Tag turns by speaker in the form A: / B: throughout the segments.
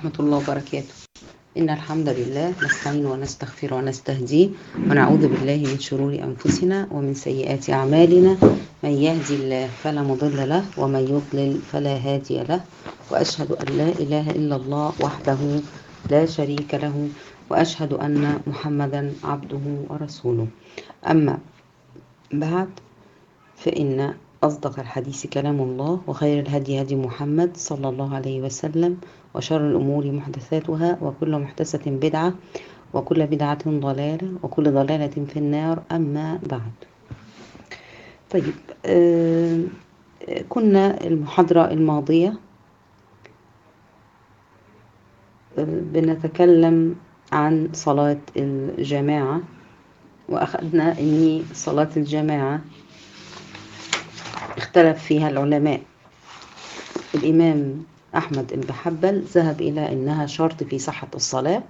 A: ورحمة الله وبركاته إن الحمد لله نستعين ونستغفر ونستهديه ونعوذ بالله من شرور أنفسنا ومن سيئات أعمالنا من يهدي الله فلا مضل له ومن يضلل فلا هادي له وأشهد أن لا إله إلا الله وحده لا شريك له وأشهد أن محمدا عبده ورسوله أما بعد فإن أصدق الحديث كلام الله وخير الهدي هدي محمد صلى الله عليه وسلم وشر الأمور محدثاتها وكل محدثة بدعة وكل بدعة ضلالة وكل ضلالة في النار أما بعد طيب آه كنا المحاضرة الماضية بنتكلم عن صلاة الجماعة وأخذنا أن صلاة الجماعة اختلف فيها العلماء الإمام أحمد بن حنبل ذهب إلى أنها شرط في صحة الصلاة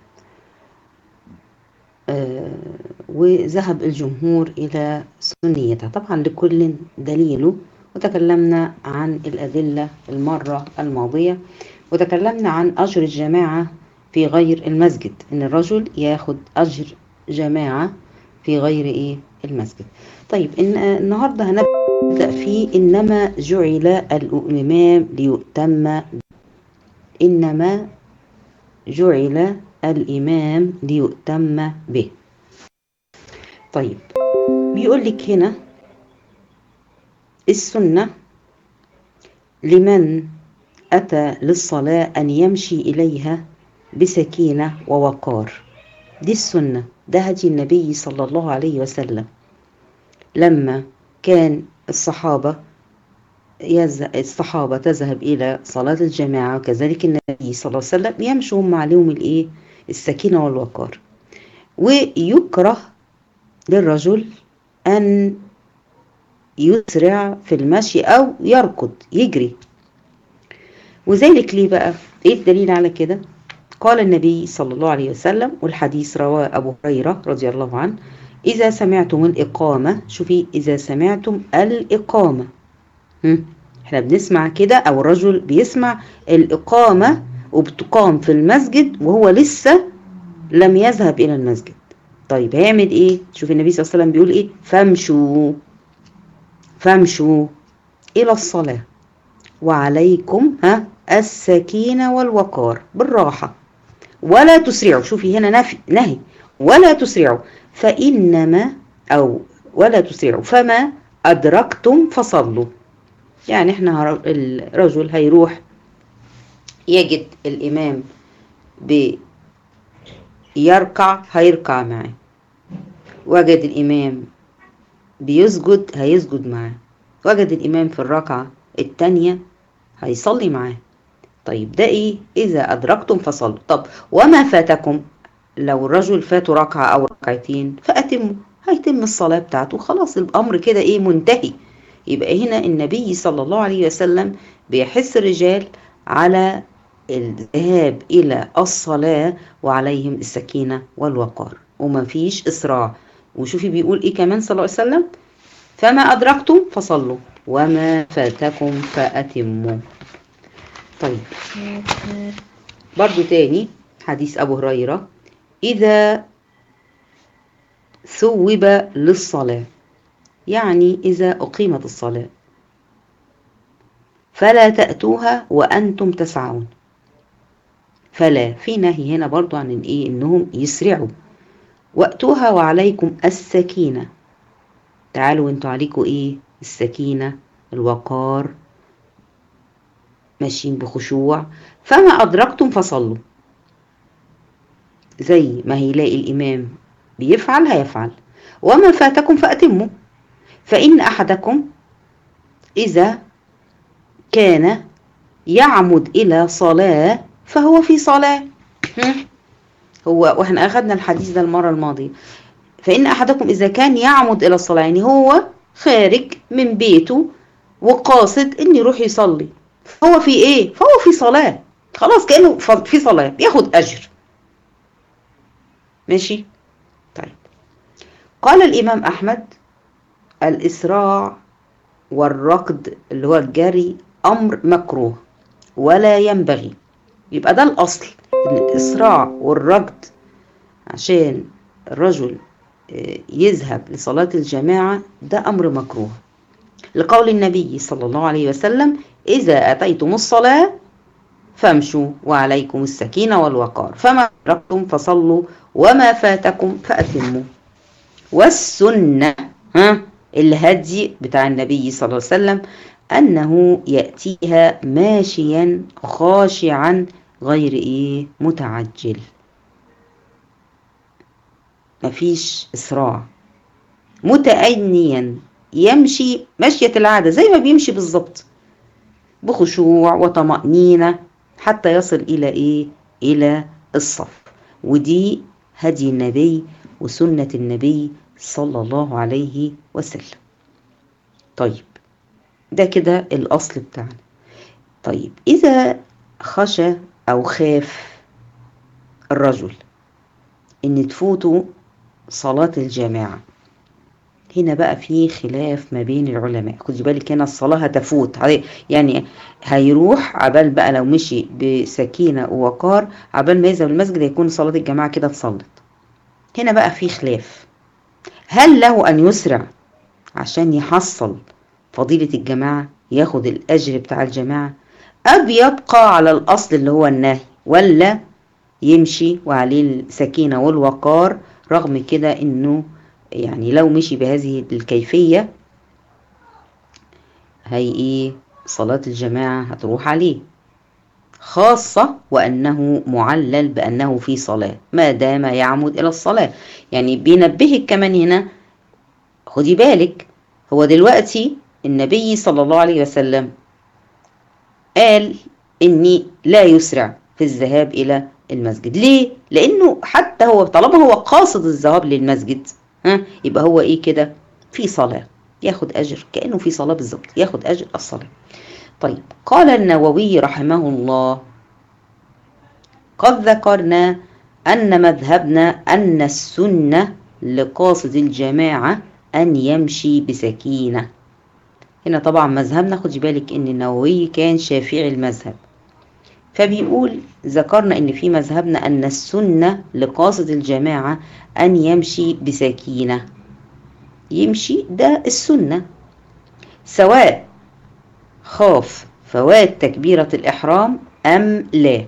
A: آه وذهب الجمهور إلى سنيتها طبعا لكل دليله وتكلمنا عن الأدلة المرة الماضية وتكلمنا عن أجر الجماعة في غير المسجد إن الرجل ياخد أجر جماعة في غير إيه المسجد طيب إن النهاردة هنبدأ في إنما جعل الإمام ليؤتم إنما جعل الإمام ليؤتم به طيب بيقول لك هنا السنة لمن أتى للصلاة أن يمشي إليها بسكينة ووقار دي السنة ده هدي النبي صلى الله عليه وسلم لما كان الصحابة يز... الصحابة تذهب إلى صلاة الجماعة وكذلك النبي صلى الله عليه وسلم يمشوا هم عليهم الإيه السكينة والوقار ويكره للرجل أن يسرع في المشي أو يركض يجري وذلك ليه بقى إيه الدليل على كده قال النبي صلى الله عليه وسلم والحديث رواه أبو هريرة رضي الله عنه إذا سمعتم الإقامة شوفي إذا سمعتم الإقامة هم. احنا بنسمع كده أو الرجل بيسمع الإقامة وبتقام في المسجد وهو لسه لم يذهب إلى المسجد طيب هيعمل إيه شوفي النبي صلى الله عليه وسلم بيقول إيه فامشوا فامشوا إلى الصلاة وعليكم ها السكينة والوقار بالراحة ولا تسرعوا شوفي هنا نفي نهي ولا تسرعوا فإنما أو ولا تسرعوا فما أدركتم فصلوا يعني احنا الرجل هيروح يجد الإمام بيركع هيركع معاه وجد الإمام بيسجد هيسجد معاه وجد الإمام في الركعة التانية هيصلي معاه طيب ده ايه اذا ادركتم فصلوا طب وما فاتكم لو الرجل فاته ركعه او ركعتين فاتموا هيتم الصلاه بتاعته خلاص الامر كده ايه منتهي يبقى هنا النبي صلى الله عليه وسلم بيحث الرجال على الذهاب الى الصلاه وعليهم السكينه والوقار وما فيش اسراع وشوفي بيقول ايه كمان صلى الله عليه وسلم فما ادركتم فصلوا وما فاتكم فاتموا طيب برضو تاني حديث أبو هريرة إذا ثوب للصلاة يعني إذا أقيمت الصلاة فلا تأتوها وأنتم تسعون فلا في نهي هنا برضو عن إيه إنهم يسرعوا وأتوها وعليكم السكينة تعالوا انتوا عليكم إيه السكينة الوقار ماشيين بخشوع فما أدركتم فصلوا زي ما هيلاقي الإمام بيفعل هيفعل وما فاتكم فأتموا فإن أحدكم إذا كان يعمد إلى صلاة فهو في صلاة هو واحنا أخذنا الحديث ده المرة الماضية فإن أحدكم إذا كان يعمد إلى الصلاة يعني هو خارج من بيته وقاصد إن يروح يصلي هو في ايه فهو في صلاة خلاص كأنه في صلاة بياخد أجر ماشي طيب قال الإمام أحمد الإسراع والركض اللي هو الجري أمر مكروه ولا ينبغي يبقى ده الأصل إن الإسراع والركض عشان الرجل يذهب لصلاة الجماعة ده أمر مكروه لقول النبي صلى الله عليه وسلم إذا أتيتم الصلاة فامشوا وعليكم السكينة والوقار فما أدركتم فصلوا وما فاتكم فأتموا والسنة ها الهدي بتاع النبي صلى الله عليه وسلم أنه يأتيها ماشيا خاشعا غير إيه متعجل مفيش إسراع متأنيا يمشي مشية العادة زي ما بيمشي بالظبط بخشوع وطمأنينة حتى يصل إلى إيه؟ إلى الصف ودي هدي النبي وسنة النبي صلى الله عليه وسلم طيب ده كده الأصل بتاعنا طيب إذا خشى أو خاف الرجل إن تفوته صلاة الجماعة هنا بقى في خلاف ما بين العلماء خدي بالك هنا الصلاة هتفوت يعني هيروح عبال بقى لو مشي بسكينة ووقار عبال ما يذهب المسجد هيكون صلاة الجماعة كده اتصلت هنا بقى في خلاف هل له أن يسرع عشان يحصل فضيلة الجماعة ياخد الأجر بتاع الجماعة أو يبقى على الأصل اللي هو النهي ولا يمشي وعليه السكينة والوقار رغم كده إنه يعني لو مشي بهذه الكيفية هي إيه صلاة الجماعة هتروح عليه خاصة وأنه معلل بأنه في صلاة ما دام يعمد إلى الصلاة يعني بينبهك كمان هنا خدي بالك هو دلوقتي النبي صلى الله عليه وسلم قال إني لا يسرع في الذهاب إلى المسجد ليه؟ لأنه حتى هو طالما هو قاصد الذهاب للمسجد ها يبقى هو إيه كده في صلاة ياخد أجر كأنه في صلاة بالظبط ياخد أجر الصلاة طيب قال النووي رحمه الله قد ذكرنا أن مذهبنا أن السنة لقاصد الجماعة أن يمشي بسكينة هنا طبعا مذهبنا خدي بالك ان النووي كان شافعي المذهب فبيقول ذكرنا ان في مذهبنا ان السنة لقاصد الجماعة ان يمشي بسكينة يمشي ده السنة سواء خاف فوات تكبيرة الإحرام أم لا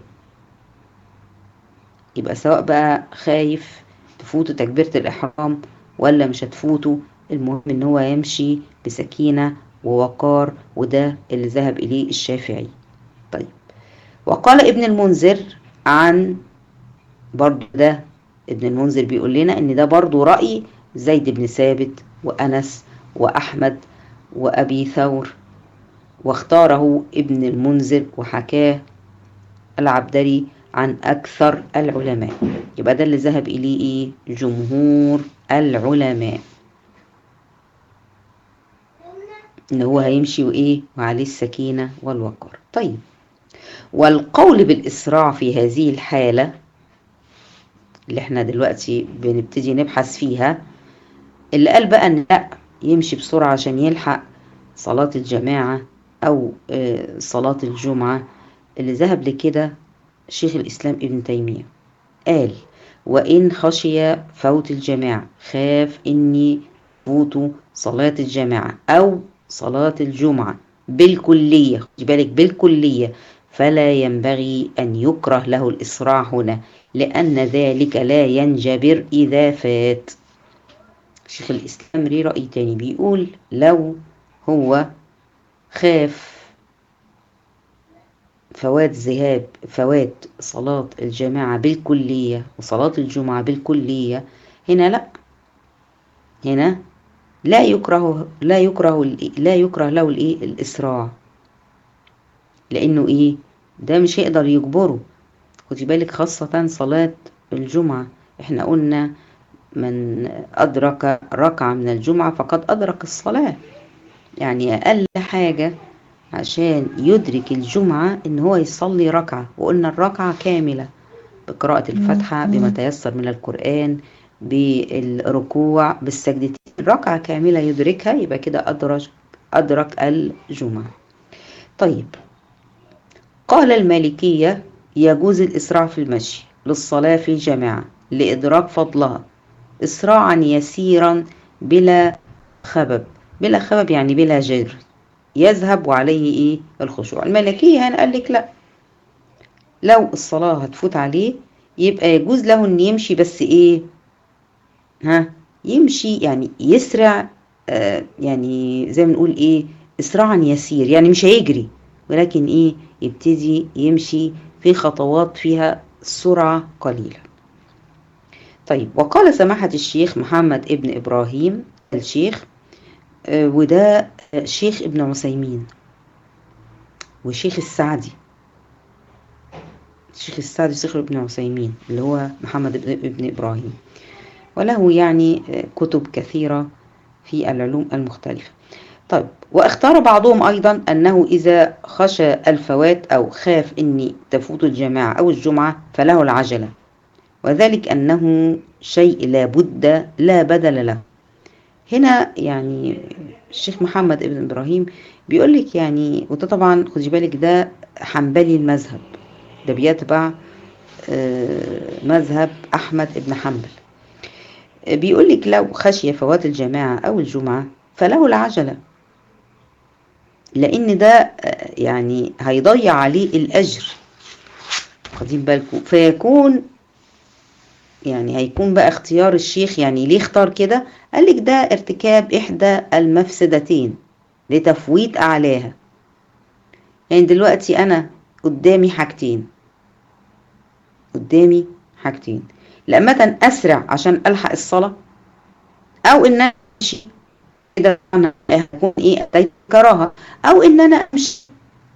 A: يبقى سواء بقى خايف تفوته تكبيرة الإحرام ولا مش هتفوته المهم ان هو يمشي بسكينة ووقار وده اللي ذهب إليه الشافعي طيب وقال ابن المنذر عن برضو ده ابن المنذر بيقول لنا ان ده برضو رأي زيد بن ثابت وأنس وأحمد وأبي ثور واختاره ابن المنذر وحكاه العبدري عن أكثر العلماء يبقى ده اللي ذهب إليه إيه؟ جمهور العلماء ان هو هيمشي وايه وعليه السكينة والوقار طيب والقول بالإسراع في هذه الحالة اللي احنا دلوقتي بنبتدي نبحث فيها اللي قال بقى ان لا يمشي بسرعة عشان يلحق صلاة الجماعة او صلاة الجمعة اللي ذهب لكده شيخ الإسلام ابن تيمية قال وإن خشي فوت الجماعة خاف إني فوتوا صلاة الجماعة أو صلاة الجمعة بالكلية خدي بالك بالكلية فلا ينبغي أن يكره له الإسراع هنا لأن ذلك لا ينجبر إذا فات شيخ الإسلام ليه رأي تاني بيقول لو هو خاف فوات ذهاب فوات صلاة الجماعة بالكلية وصلاة الجمعة بالكلية هنا لا هنا لا يكره لا يكره لا يكره له الايه الاسراع لانه ايه ده مش هيقدر يجبره خدي بالك خاصة صلاة الجمعة احنا قلنا من أدرك ركعة من الجمعة فقد أدرك الصلاة يعني أقل حاجة عشان يدرك الجمعة إن هو يصلي ركعة وقلنا الركعة كاملة بقراءة الفاتحة بما تيسر من القرآن بالركوع بالسجدتين ركعة كاملة يدركها يبقى كده أدرك أدرك الجمعة طيب قال المالكية يجوز الإسراع في المشي للصلاة في الجماعة لإدراك فضلها إسراعا يسيرا بلا خبب بلا خبب يعني بلا جر يذهب وعليه إيه الخشوع الملكية هنا قال لك لا لو الصلاة هتفوت عليه يبقى يجوز له إن يمشي بس إيه ها يمشي يعني يسرع آه يعني زي ما نقول إيه إسراعا يسير يعني مش هيجري ولكن إيه يبتدي يمشي في خطوات فيها سرعة قليلة طيب وقال سماحة الشيخ محمد ابن إبراهيم الشيخ آه وده شيخ ابن عثيمين وشيخ السعدي الشيخ السعدي شيخ ابن عثيمين اللي هو محمد ابن إبراهيم وله يعني كتب كثيرة في العلوم المختلفة طيب واختار بعضهم أيضا أنه إذا خشى الفوات أو خاف أن تفوت الجماعة أو الجمعة فله العجلة وذلك أنه شيء لا بد لا بدل له هنا يعني الشيخ محمد ابن إبراهيم بيقول لك يعني وده طبعا خدي بالك ده حنبلي المذهب ده بيتبع مذهب أحمد ابن حنبل بيقول لك لو خشي فوات الجماعة أو الجمعة فله العجلة لأن ده يعني هيضيع عليه الأجر خدين بالكم فيكون يعني هيكون بقى اختيار الشيخ يعني ليه اختار كده قال لك ده ارتكاب إحدى المفسدتين لتفويت أعلاها يعني دلوقتي أنا قدامي حاجتين قدامي حاجتين لما أسرع عشان ألحق الصلاة أو إن أنا أمشي كده أنا هكون إيه أتيت كراهة أو إن أنا أمشي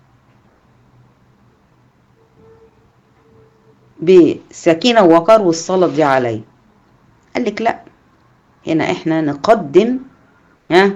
A: بسكينة ووقار والصلاة دي علي قال لك لا هنا احنا نقدم ها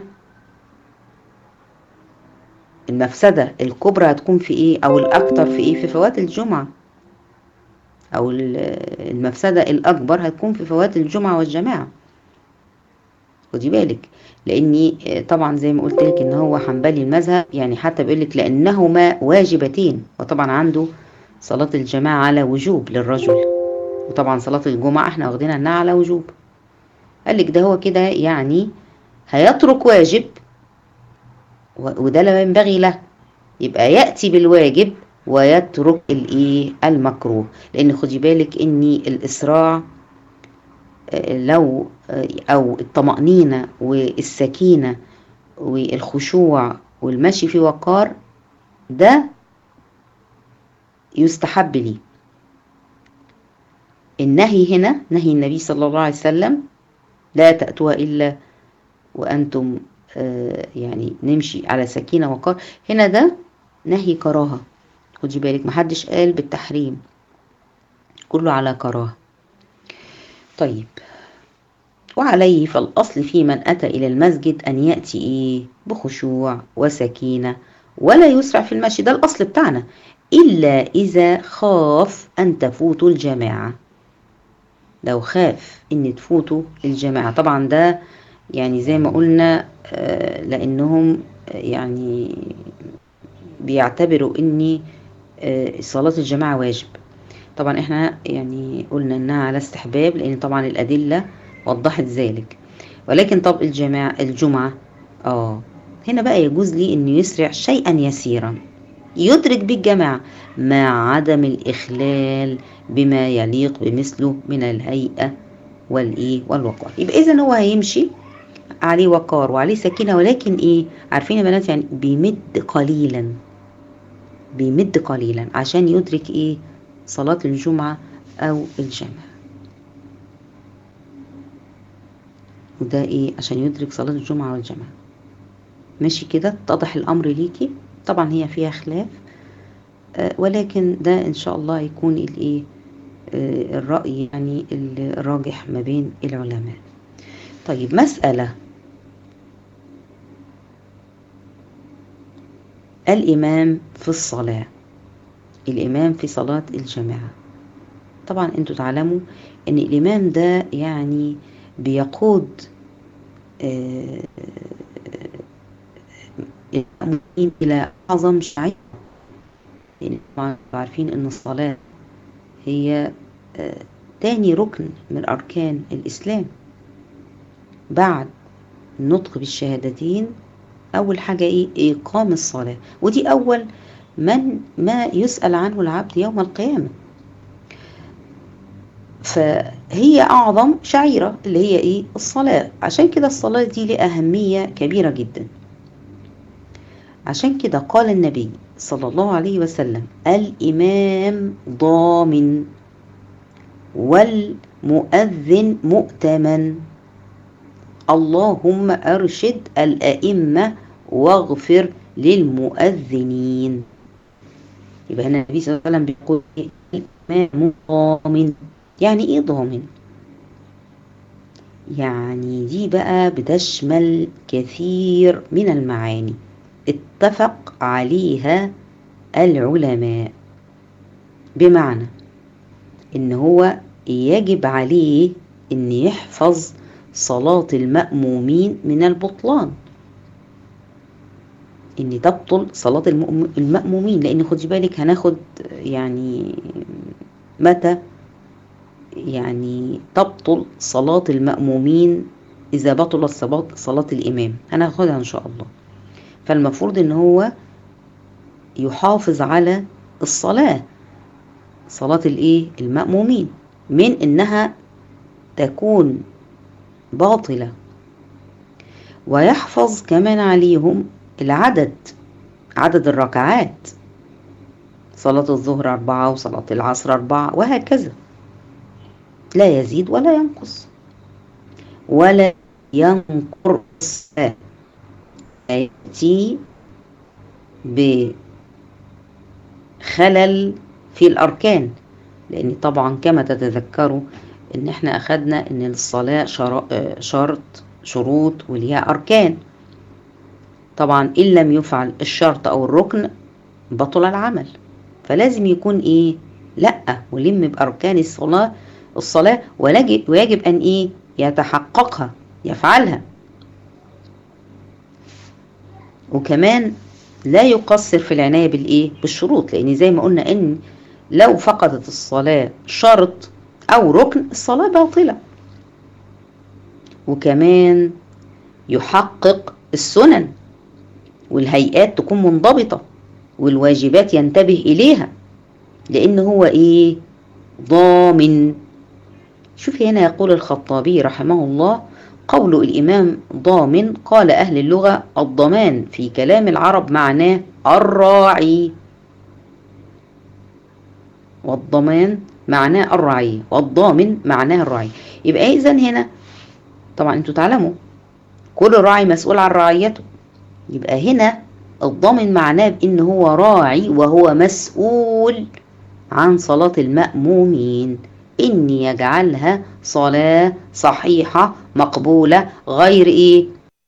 A: المفسدة الكبرى هتكون في ايه او الاكتر في ايه في فوات الجمعة او المفسدة الاكبر هتكون في فوات الجمعة والجماعة خدي بالك لاني طبعا زي ما قلت لك ان هو حنبلي المذهب يعني حتى بيقول لك لانهما واجبتين وطبعا عنده صلاة الجماعة على وجوب للرجل وطبعا صلاة الجمعة احنا واخدينها انها على وجوب قال لك ده هو كده يعني هيترك واجب وده لا ينبغي له يبقى يأتي بالواجب ويترك الايه المكروه لان خدي بالك ان الاسراع لو او الطمأنينة والسكينة والخشوع والمشي في وقار ده يستحب لي النهي هنا نهي النبي صلى الله عليه وسلم لا تأتوها إلا وأنتم آه يعني نمشي على سكينة وقار هنا ده نهي كراهة خدي بالك محدش قال بالتحريم كله على كراهة طيب وعليه فالأصل في من أتى إلى المسجد أن يأتي إيه بخشوع وسكينة ولا يسرع في المشي ده الأصل بتاعنا إلا إذا خاف أن تفوتوا الجماعة لو خاف إن تفوتوا الجماعة طبعا ده يعني زي ما قلنا آه لأنهم يعني بيعتبروا إن آه صلاة الجماعة واجب طبعا احنا يعني قلنا انها على استحباب لان طبعا الادله وضحت ذلك ولكن طب الجماعة الجمعة اه هنا بقى يجوز لي انه يسرع شيئا يسيرا يدرك بالجماعة مع عدم الإخلال بما يليق بمثله من الهيئة والإيه والوقار يبقى إذا هو هيمشي عليه وقار وعليه سكينة ولكن إيه عارفين يا بنات يعني بيمد قليلا بيمد قليلا عشان يدرك إيه صلاة الجمعة أو الجمعة وده إيه عشان يدرك صلاة الجمعة والجمعة ماشي كده اتضح الأمر ليكي طبعا هي فيها خلاف آه ولكن ده ان شاء الله يكون الايه آه الرأي يعني الراجح ما بين العلماء طيب مسألة الإمام في الصلاة الإمام في صلاة الجماعة طبعا انتوا تعلموا ان الإمام ده يعني بيقود آه المؤمنين إلى أعظم شعيرة يعني طبعا عارفين إن الصلاة هي آه، تاني ركن من أركان الإسلام بعد النطق بالشهادتين أول حاجة إيه؟ إقام الصلاة ودي أول من ما يسأل عنه العبد يوم القيامة فهي أعظم شعيرة اللي هي إيه؟ الصلاة عشان كده الصلاة دي لها أهمية كبيرة جدا عشان كده قال النبي صلى الله عليه وسلم الإمام ضامن والمؤذن مؤتمن اللهم أرشد الأئمة واغفر للمؤذنين يبقى هنا النبي صلى الله عليه وسلم بيقول إيه؟ الإمام ضامن يعني إيه ضامن؟ يعني دي بقى بتشمل كثير من المعاني اتفق عليها العلماء بمعنى ان هو يجب عليه ان يحفظ صلاة المأمومين من البطلان ان تبطل صلاة المؤم- المأمومين لان خدي بالك هناخد يعني متى يعني تبطل صلاة المأمومين إذا بطلت صلاة صلاة الإمام هناخدها إن شاء الله فالمفروض إن هو يحافظ على الصلاة صلاة الإيه المأمومين من إنها تكون باطلة ويحفظ كمان عليهم العدد عدد الركعات صلاة الظهر أربعة وصلاة العصر أربعة وهكذا لا يزيد ولا ينقص ولا ينقص يأتي بخلل في الأركان لأن طبعا كما تتذكروا إن احنا أخدنا إن الصلاة شر- آه، شرط شروط وليها أركان طبعا إن لم يفعل الشرط أو الركن بطل العمل فلازم يكون إيه لأ ولم بأركان الصلاة الصلاة ولج- ويجب أن إيه يتحققها يفعلها وكمان لا يقصر في العناية بالإيه بالشروط لأن زي ما قلنا إن لو فقدت الصلاة شرط أو ركن الصلاة باطلة وكمان يحقق السنن والهيئات تكون منضبطة والواجبات ينتبه إليها لأن هو إيه ضامن شوفي هنا يقول الخطابي رحمه الله قول الإمام ضامن قال أهل اللغة الضمان في كلام العرب معناه الراعي والضمان معناه الرعية والضامن معناه الراعي يبقى إذا هنا طبعا انتوا تعلموا كل راعي مسؤول عن رعيته يبقى هنا الضامن معناه بإن هو راعي وهو مسؤول عن صلاة المأمومين إن يجعلها صلاة صحيحة مقبولة غير إيه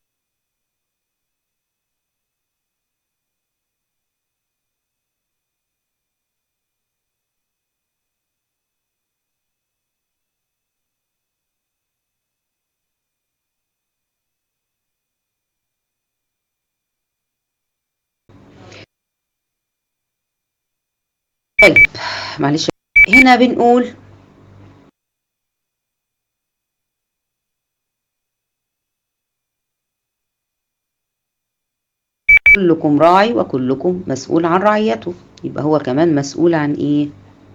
A: طيب معلش هنا بنقول كلكم راعي وكلكم مسؤول عن رعيته يبقى هو كمان مسؤول عن ايه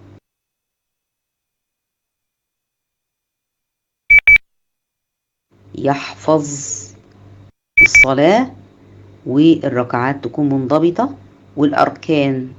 A: يحفظ الصلاة والركعات تكون منضبطة والأركان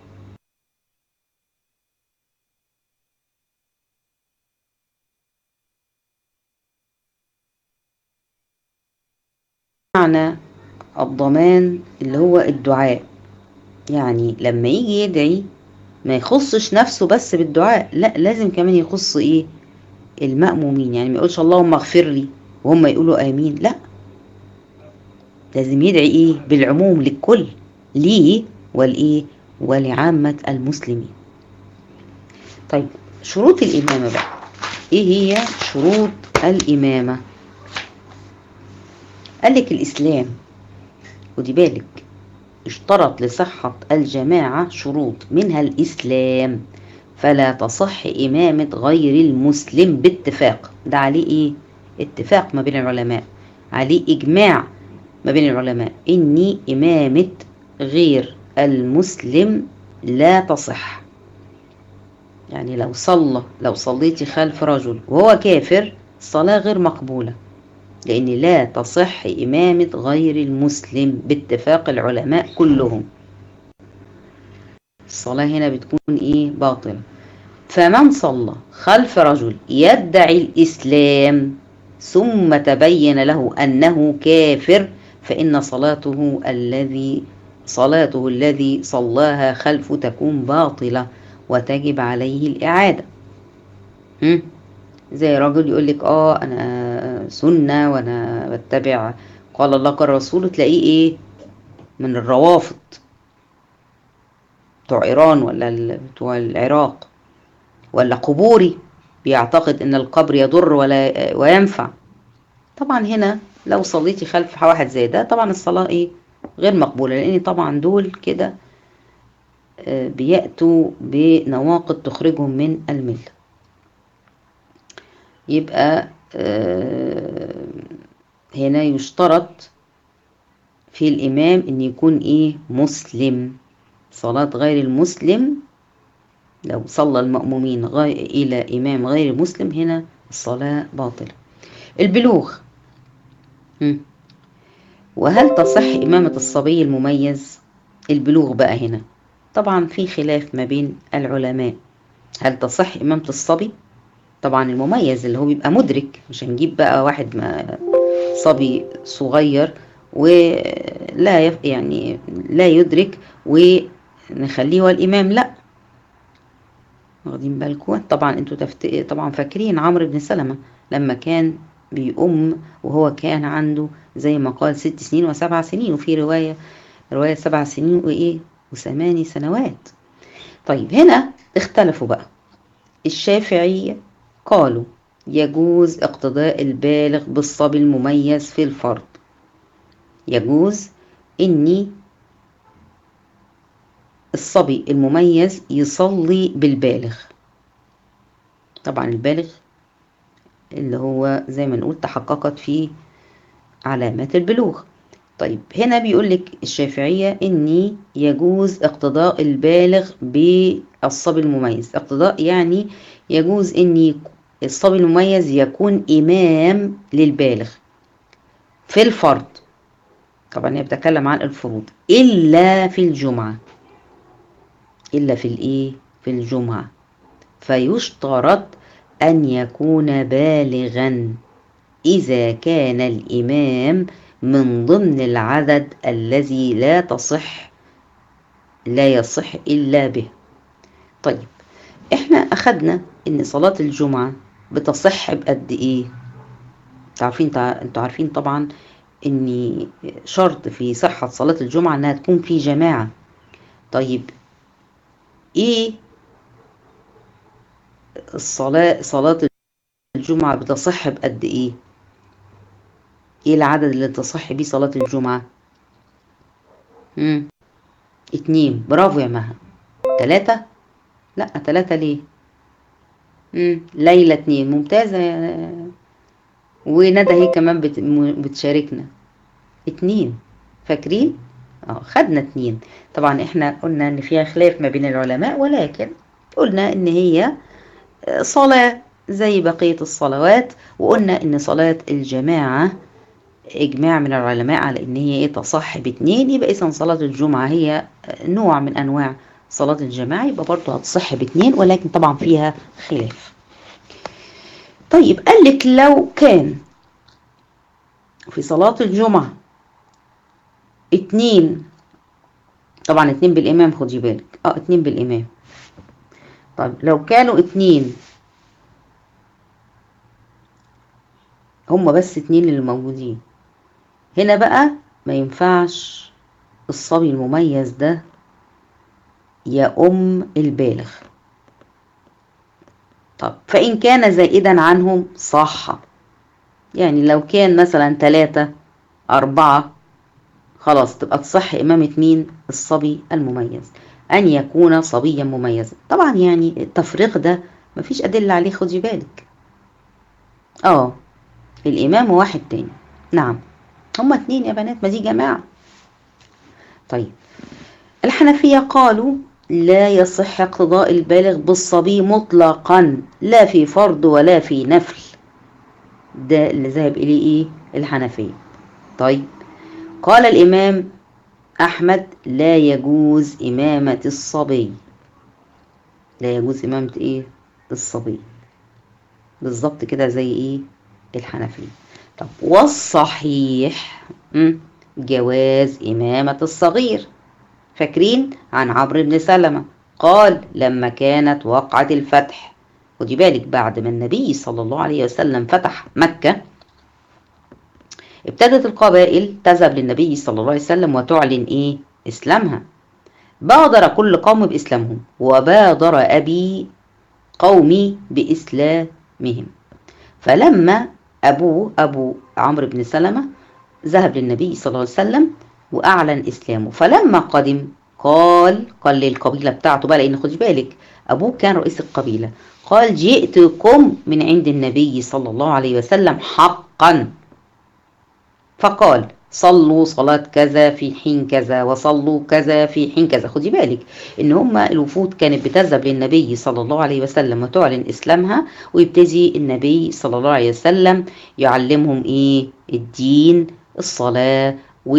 A: معنى الضمان اللي هو الدعاء يعني لما يجي يدعي ما يخصش نفسه بس بالدعاء لا لازم كمان يخص ايه المأمومين يعني ما يقولش اللهم اغفر لي وهم يقولوا امين لا لازم يدعي ايه بالعموم للكل ليه والايه ولعامة المسلمين طيب شروط الإمامة بقى ايه هي شروط الإمامة قال لك الإسلام ودي بالك اشترط لصحة الجماعة شروط منها الإسلام فلا تصح إمامة غير المسلم باتفاق ده عليه إيه؟ اتفاق ما بين العلماء عليه إجماع ما بين العلماء إني إمامة غير المسلم لا تصح يعني لو صلى لو صليتي خلف رجل وهو كافر الصلاة غير مقبولة لأن لا تصح إمامة غير المسلم باتفاق العلماء كلهم الصلاة هنا بتكون إيه باطلة فمن صلى خلف رجل يدعي الإسلام ثم تبين له أنه كافر فإن صلاته الذي صلاته الذي صلاها خلفه تكون باطلة وتجب عليه الإعادة م? زي راجل يقول لك اه انا سنة وانا بتبع قال الله قال الرسول تلاقيه ايه من الروافض بتوع ايران ولا بتوع العراق ولا قبوري بيعتقد ان القبر يضر ولا وينفع طبعا هنا لو صليتي خلف واحد زي ده طبعا الصلاة ايه غير مقبولة لان طبعا دول كده بيأتوا بنواقض تخرجهم من المله يبقى هنا يشترط في الإمام أن يكون إيه مسلم صلاة غير المسلم لو صلى المأمومين غير إلى إمام غير مسلم هنا الصلاة باطلة البلوغ وهل تصح إمامة الصبي المميز البلوغ بقى هنا طبعا في خلاف ما بين العلماء هل تصح إمامة الصبي طبعا المميز اللي هو بيبقى مدرك مش هنجيب بقى واحد ما صبي صغير ولا يف يعني لا يدرك ونخليه هو الامام لا واخدين بالكم طبعا انتوا تفت... طبعا فاكرين عمرو بن سلمة لما كان بيؤم وهو كان عنده زي ما قال ست سنين وسبع سنين وفي رواية رواية سبع سنين وايه وثماني سنوات طيب هنا اختلفوا بقى الشافعية قالوا يجوز اقتداء البالغ بالصبي المميز في الفرض يجوز اني الصبي المميز يصلي بالبالغ طبعا البالغ اللي هو زي ما نقول تحققت فيه علامات البلوغ طيب هنا بيقول لك الشافعية اني يجوز اقتداء البالغ بالصبي المميز اقتداء يعني يجوز اني الصبي المميز يكون إمام للبالغ في الفرض طبعا هي بتكلم عن الفروض إلا في الجمعة إلا في الإيه في الجمعة فيشترط أن يكون بالغا إذا كان الإمام من ضمن العدد الذي لا تصح لا يصح إلا به طيب احنا أخدنا إن صلاة الجمعة بتصح بقد إيه تعرفين تع... انتوا عارفين طبعا ان شرط في صحة صلاة الجمعة انها تكون في جماعة طيب ايه الصلاة صلاة الجمعة بتصح بقد ايه ايه العدد اللي تصح بيه صلاة الجمعة مم. اتنين برافو يا مها تلاتة لا تلاتة ليه مم. ليلى اتنين ممتازة يا وندى هي كمان بت... بتشاركنا اتنين فاكرين اه خدنا اتنين طبعا احنا قلنا ان فيها خلاف ما بين العلماء ولكن قلنا ان هي صلاة زي بقية الصلوات وقلنا ان صلاة الجماعة اجماع من العلماء على ان هي ايه تصح باتنين يبقى اذا صلاة الجمعة هي نوع من انواع صلاة الجماعة يبقى برضه هتصح باتنين ولكن طبعا فيها خلاف طيب قال لك لو كان في صلاة الجمعة اتنين طبعا اتنين بالإمام خدي بالك اه اتنين بالإمام طيب لو كانوا اتنين هما بس اتنين اللي موجودين هنا بقى ما ينفعش الصبي المميز ده يا أم البالغ طب فإن كان زائدا عنهم صح يعني لو كان مثلا ثلاثة أربعة خلاص تبقى تصح إمامة مين الصبي المميز أن يكون صبيا مميزا طبعا يعني التفريق ده مفيش أدلة عليه خدي بالك اه الإمام وواحد تاني نعم هما اتنين يا بنات ما دي جماعة طيب الحنفية قالوا لا يصح اقتضاء البالغ بالصبي مطلقا لا في فرض ولا في نفل ده اللي ذهب إليه إيه الحنفية طيب قال الإمام أحمد لا يجوز إمامة الصبي لا يجوز إمامة إيه الصبي بالظبط كده زي إيه الحنفية طب والصحيح مم، جواز إمامة الصغير فاكرين عن عمرو بن سلمة قال لما كانت وقعة الفتح خدي بالك بعد ما النبي صلى الله عليه وسلم فتح مكة ابتدت القبائل تذهب للنبي صلى الله عليه وسلم وتعلن ايه اسلامها بادر كل قوم باسلامهم وبادر ابي قومي باسلامهم فلما ابوه ابو عمرو بن سلمة ذهب للنبي صلى الله عليه وسلم واعلن اسلامه فلما قدم قال قال للقبيله بتاعته بقى لان خدي بالك ابوه كان رئيس القبيله قال جئتكم من عند النبي صلى الله عليه وسلم حقا فقال صلوا صلاة كذا في حين كذا وصلوا كذا في حين كذا خدي بالك ان هما الوفود كانت بتذهب للنبي صلى الله عليه وسلم وتعلن اسلامها ويبتدي النبي صلى الله عليه وسلم يعلمهم ايه الدين الصلاة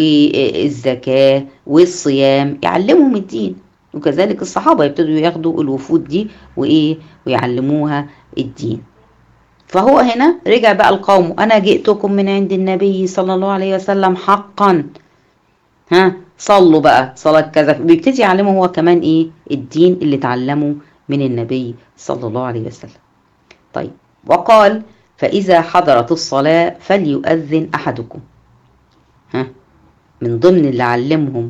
A: والزكاة والصيام يعلمهم الدين وكذلك الصحابة يبتدوا ياخدوا الوفود دي وايه ويعلموها الدين فهو هنا رجع بقى القوم انا جئتكم من عند النبي صلى الله عليه وسلم حقا ها صلوا بقى صلاة كذا بيبتدي يعلمه هو كمان ايه الدين اللي اتعلمه من النبي صلى الله عليه وسلم طيب وقال فإذا حضرت الصلاة فليؤذن أحدكم ها من ضمن اللي علمهم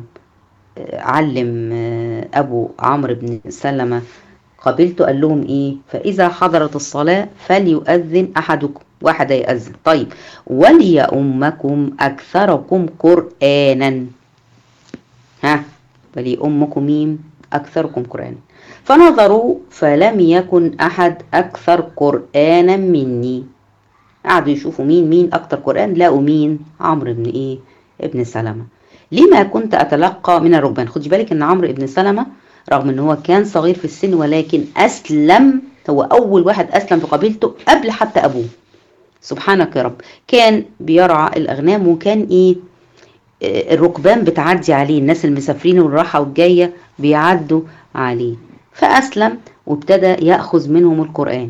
A: علم أبو عمرو بن سلمة قبلته قال لهم ايه فاذا حضرت الصلاه فليؤذن احدكم واحد يأذن طيب وليؤمكم اكثركم قرانا ها وليؤمكم مين اكثركم قرانا فنظروا فلم يكن احد اكثر قرانا مني قعدوا يشوفوا مين مين اكثر قران لقوا مين عمرو بن ايه ابن سلمه لما كنت اتلقى من الركبان خدي بالك ان عمرو ابن سلمه رغم ان هو كان صغير في السن ولكن اسلم هو اول واحد اسلم في قبيلته قبل حتى ابوه سبحانك يا رب كان بيرعى الاغنام وكان ايه الركبان بتعدي عليه الناس المسافرين والراحة والجاية بيعدوا عليه فأسلم وابتدى يأخذ منهم القرآن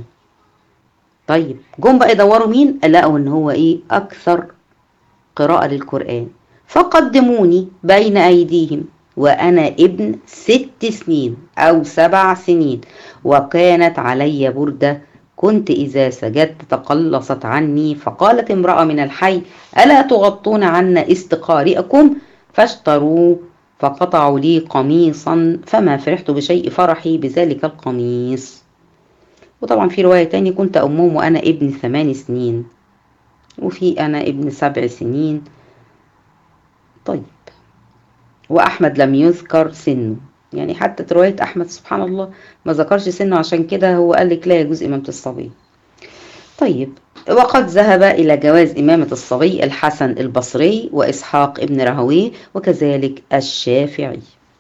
A: طيب جم بقى يدوروا مين لقوا ان هو ايه اكثر قراءة للقرآن فقدموني بين ايديهم وأنا ابن ست سنين أو سبع سنين وكانت علي بردة كنت إذا سجدت تقلصت عني فقالت امرأة من الحي ألا تغطون عنا استقارئكم فاشتروا فقطعوا لي قميصا فما فرحت بشيء فرحي بذلك القميص وطبعا في رواية تاني كنت أمهم وأنا ابن ثمان سنين وفي أنا ابن سبع سنين طيب وأحمد لم يذكر سنه يعني حتى رواية أحمد سبحان الله ما ذكرش سنه عشان كده هو قال لك لا يجوز إمامة الصبي طيب وقد ذهب إلى جواز إمامة الصبي الحسن البصري وإسحاق ابن راهويه وكذلك الشافعي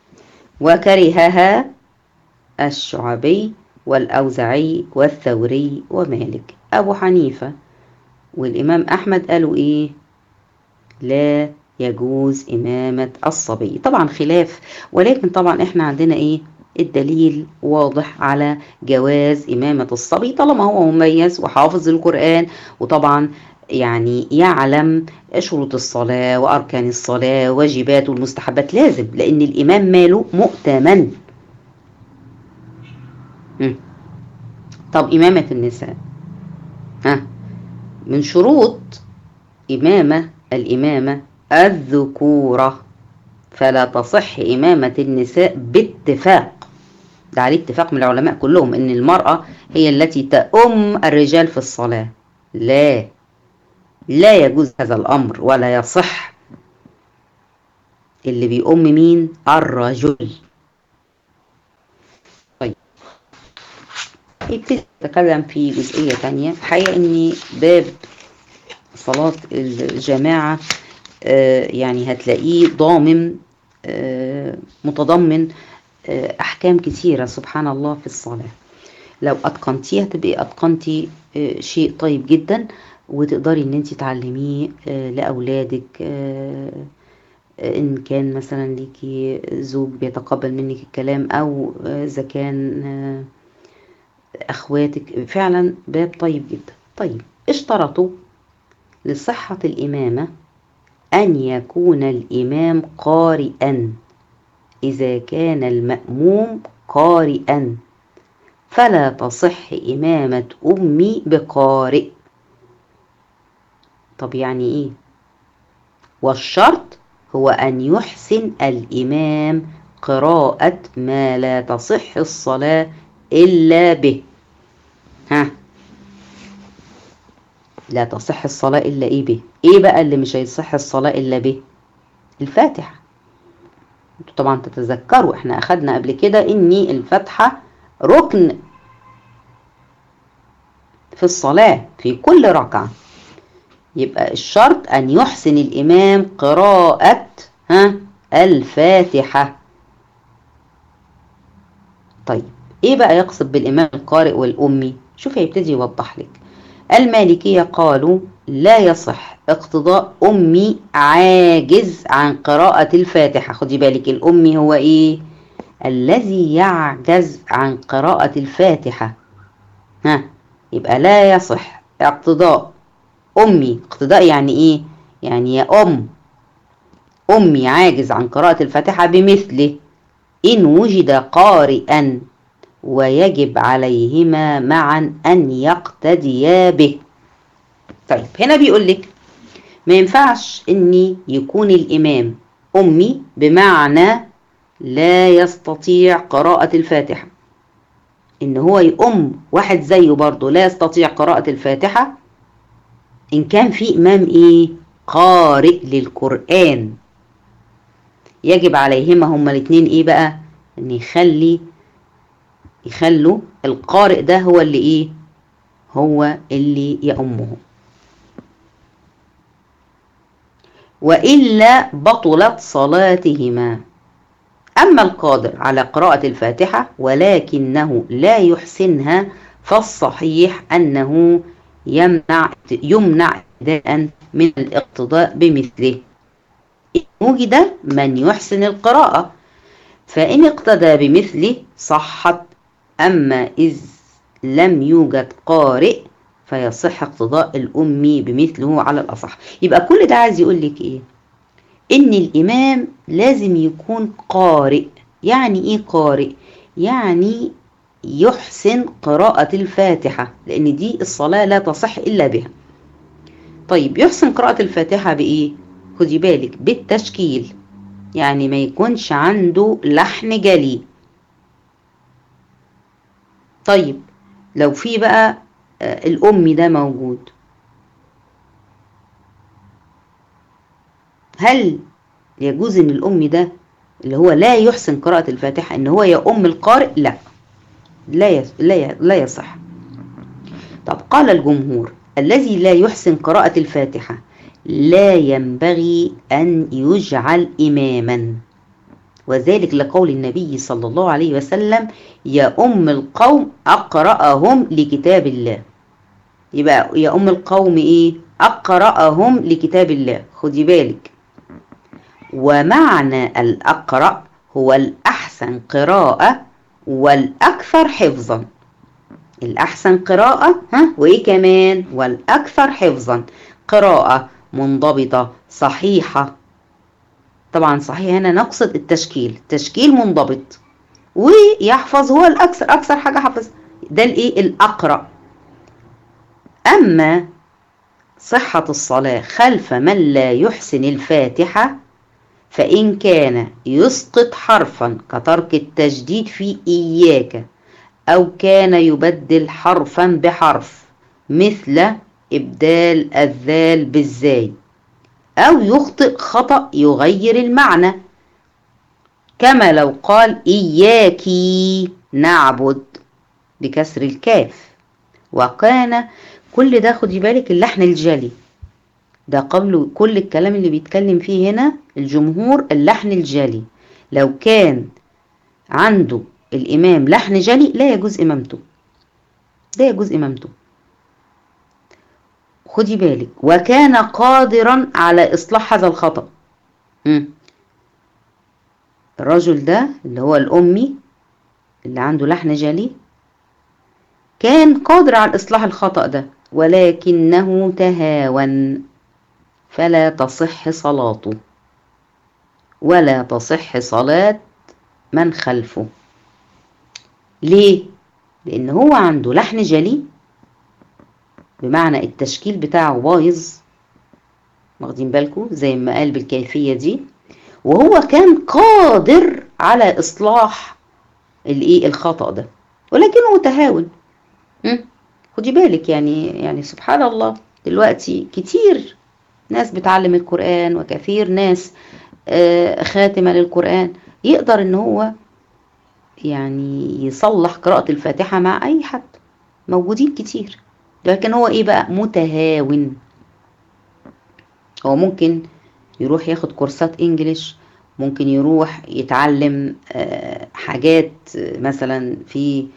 A: وكرهها الشعبي والأوزعي والثوري ومالك أبو حنيفة والإمام أحمد قالوا إيه لا يجوز إمامة الصبي طبعا خلاف ولكن طبعا إحنا عندنا إيه الدليل واضح على جواز إمامة الصبي طالما هو مميز وحافظ القرآن وطبعا يعني يعلم شروط الصلاة وأركان الصلاة واجبات والمستحبات لازم لأن الإمام ماله مؤتمن طب إمامة النساء ها من شروط إمامة الإمامة الذكورة فلا تصح إمامة النساء باتفاق ده عليه اتفاق من العلماء كلهم إن المرأة هي التي تأم الرجال في الصلاة لا لا يجوز هذا الأمر ولا يصح اللي بيؤم مين الرجل يبتدي يتكلم في جزئية تانية الحقيقة ان باب صلاة الجماعة يعني هتلاقيه ضامن متضمن أحكام كثيرة سبحان الله في الصلاة لو أتقنتيها تبقي أتقنتي شيء طيب جدا وتقدري ان انت تعلميه لأولادك ان كان مثلا ليكي زوج بيتقبل منك الكلام او اذا كان اخواتك فعلا باب طيب جدا طيب اشترطوا لصحة الامامة ان يكون الامام قارئا اذا كان المأموم قارئا فلا تصح امامة امي بقارئ طب يعني ايه والشرط هو أن يحسن الإمام قراءة ما لا تصح الصلاة إلا به ها لا تصح الصلاة إلا إيه به إيه بقى اللي مش هيصح الصلاة إلا به الفاتحة انتوا طبعا تتذكروا احنا أخدنا قبل كده إن الفاتحة ركن في الصلاة في كل ركعة يبقى الشرط أن يحسن الإمام قراءة ها الفاتحة طيب إيه بقى يقصد بالإمام القارئ والأمي شوف هيبتدي يوضح لك المالكية قالوا لا يصح اقتضاء أمي عاجز عن قراءة الفاتحة خدي بالك الأمي هو إيه الذي يعجز عن قراءة الفاتحة ها يبقى لا يصح اقتضاء أمي اقتداء يعني إيه؟ يعني يا أم أمي عاجز عن قراءة الفاتحة بمثله إن وجد قارئا ويجب عليهما معا أن يقتديا به طيب هنا بيقول لك ما ينفعش إني يكون الإمام أمي بمعنى لا يستطيع قراءة الفاتحة إن هو يؤم واحد زيه برضه لا يستطيع قراءة الفاتحة إن كان في إمام إيه قارئ للقرآن يجب عليهما هما الاتنين إيه بقى إن يخلي يخلوا القارئ ده هو اللي إيه هو اللي يأمه وإلا بطلت صلاتهما أما القادر على قراءة الفاتحة ولكنه لا يحسنها فالصحيح أنه يمنع يمنع ابتداء من الاقتضاء بمثله إن وجد من يحسن القراءة فإن اقتدى بمثله صحت أما إذ لم يوجد قارئ فيصح اقتضاء الأم بمثله على الأصح يبقى كل ده عايز يقول لك إيه إن الإمام لازم يكون قارئ يعني إيه قارئ يعني يحسن قراءة الفاتحة لأن دي الصلاة لا تصح إلا بها طيب يحسن قراءة الفاتحة بإيه؟ خدي بالك بالتشكيل يعني ما يكونش عنده لحن جلي طيب لو في بقى الأم ده موجود هل يجوز ان الأم ده اللي هو لا يحسن قراءة الفاتحة ان هو يأم القارئ لا لا يس لا لا يصح طب قال الجمهور الذي لا يحسن قراءة الفاتحة لا ينبغي أن يجعل إماما وذلك لقول النبي صلى الله عليه وسلم يا أم القوم أقرأهم لكتاب الله يبقى يا أم القوم إيه أقرأهم لكتاب الله خدي بالك ومعنى الأقرأ هو الأحسن قراءة والأكثر حفظا الأحسن قراءة ها وإيه كمان والأكثر حفظا قراءة منضبطة صحيحة طبعا صحيح هنا نقصد التشكيل تشكيل منضبط ويحفظ هو الأكثر أكثر حاجة حفظ ده الإيه الأقرأ أما صحة الصلاة خلف من لا يحسن الفاتحة فإن كان يسقط حرفا كترك التجديد في إياك أو كان يبدل حرفا بحرف مثل إبدال الذال بالزاي أو يخطئ خطأ يغير المعنى كما لو قال إياكي نعبد بكسر الكاف وكان كل ده خدي بالك اللحن الجلي ده قبل كل الكلام اللي بيتكلم فيه هنا الجمهور اللحن الجلي لو كان عنده الإمام لحن جلي لا يجوز إمامته لا يجوز إمامته خدي بالك وكان قادرا على إصلاح هذا الخطأ مم. الرجل ده اللي هو الأمي اللي عنده لحن جلي كان قادر على إصلاح الخطأ ده ولكنه تهاون فلا تصح صلاته ولا تصح صلاة من خلفه ليه؟ لأن هو عنده لحن جلي بمعنى التشكيل بتاعه بايظ واخدين بالكم زي ما قال بالكيفية دي وهو كان قادر على إصلاح الإيه الخطأ ده ولكنه متهاون خدي بالك يعني يعني سبحان الله دلوقتي كتير ناس بتعلم القرآن وكثير ناس خاتمة للقرآن يقدر ان هو يعني يصلح قراءة الفاتحة مع اي حد موجودين كتير لكن هو ايه بقى متهاون هو ممكن يروح ياخد كورسات انجليش ممكن يروح يتعلم حاجات مثلا في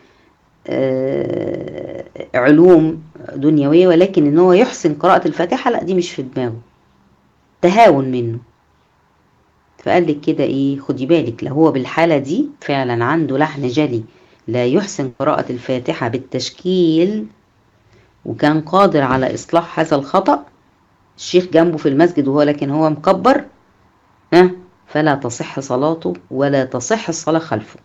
A: علوم دنيوية ولكن ان هو يحسن قراءة الفاتحة لا دي مش في دماغه تهاون منه فقال لك كده ايه خدي بالك لو هو بالحالة دي فعلا عنده لحن جلي لا يحسن قراءة الفاتحة بالتشكيل وكان قادر على إصلاح هذا الخطأ الشيخ جنبه في المسجد وهو لكن هو مكبر ها فلا تصح صلاته ولا تصح الصلاة خلفه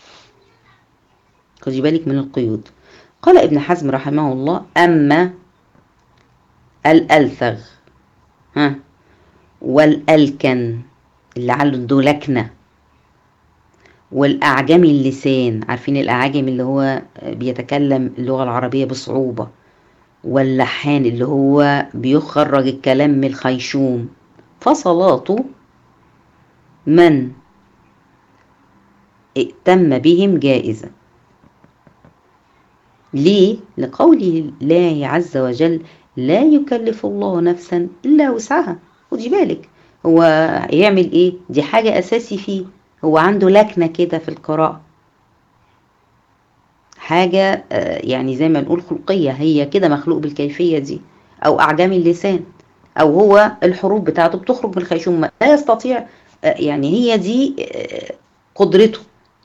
A: خدي بالك من القيود قال ابن حزم رحمه الله أما الألثغ ها والألكن اللي عنده لكنة والأعجمي اللسان عارفين الأعاجم اللي هو بيتكلم اللغة العربية بصعوبة واللحان اللي هو بيخرج الكلام من الخيشوم فصلاته من ائتم بهم جائزة ليه؟ لقوله الله عز وجل لا يكلف الله نفسا إلا وسعها خدي بالك هو يعمل ايه دي حاجة اساسي فيه هو عنده لكنة كده في القراءة حاجة يعني زي ما نقول خلقية هي كده مخلوق بالكيفية دي او اعجمي اللسان او هو الحروف بتاعته بتخرج من الخيشوم لا يستطيع يعني هي دي قدرته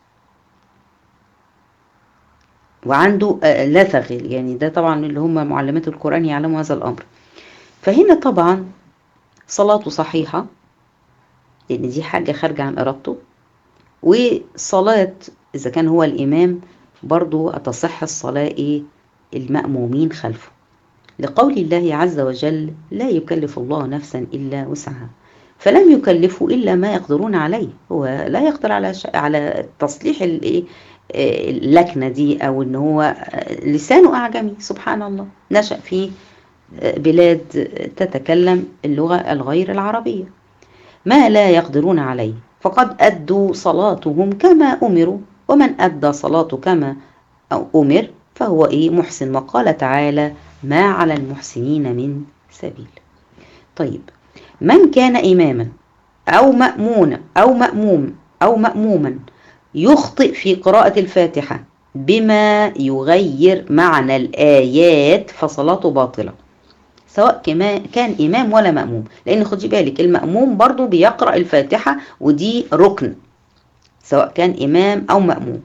A: وعنده لثغ يعني ده طبعا اللي هم معلمات القرآن يعلموا هذا الأمر فهنا طبعا صلاته صحيحة لأن دي حاجة خارجة عن إرادته وصلاة إذا كان هو الإمام برضو أتصح الصلاة إيه المأمومين خلفه لقول الله عز وجل لا يكلف الله نفسا إلا وسعها فلم يكلفوا إلا ما يقدرون عليه هو لا يقدر على ش... على تصليح الإيه اللكنة دي أو إن هو لسانه أعجمي سبحان الله نشأ في بلاد تتكلم اللغة الغير العربية ما لا يقدرون عليه فقد أدوا صلاتهم كما أمروا ومن أدى صلاته كما أو أمر فهو إيه محسن وقال تعالى ما على المحسنين من سبيل طيب من كان إماما أو مأمونا أو مأموم أو مأموما يخطئ في قراءة الفاتحة بما يغير معنى الآيات فصلاته باطلة سواء كان إمام ولا مأموم لأن خدي بالك المأموم برضو بيقرأ الفاتحة ودي ركن سواء كان إمام أو مأموم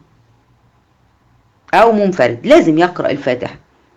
A: أو منفرد لازم يقرأ الفاتحة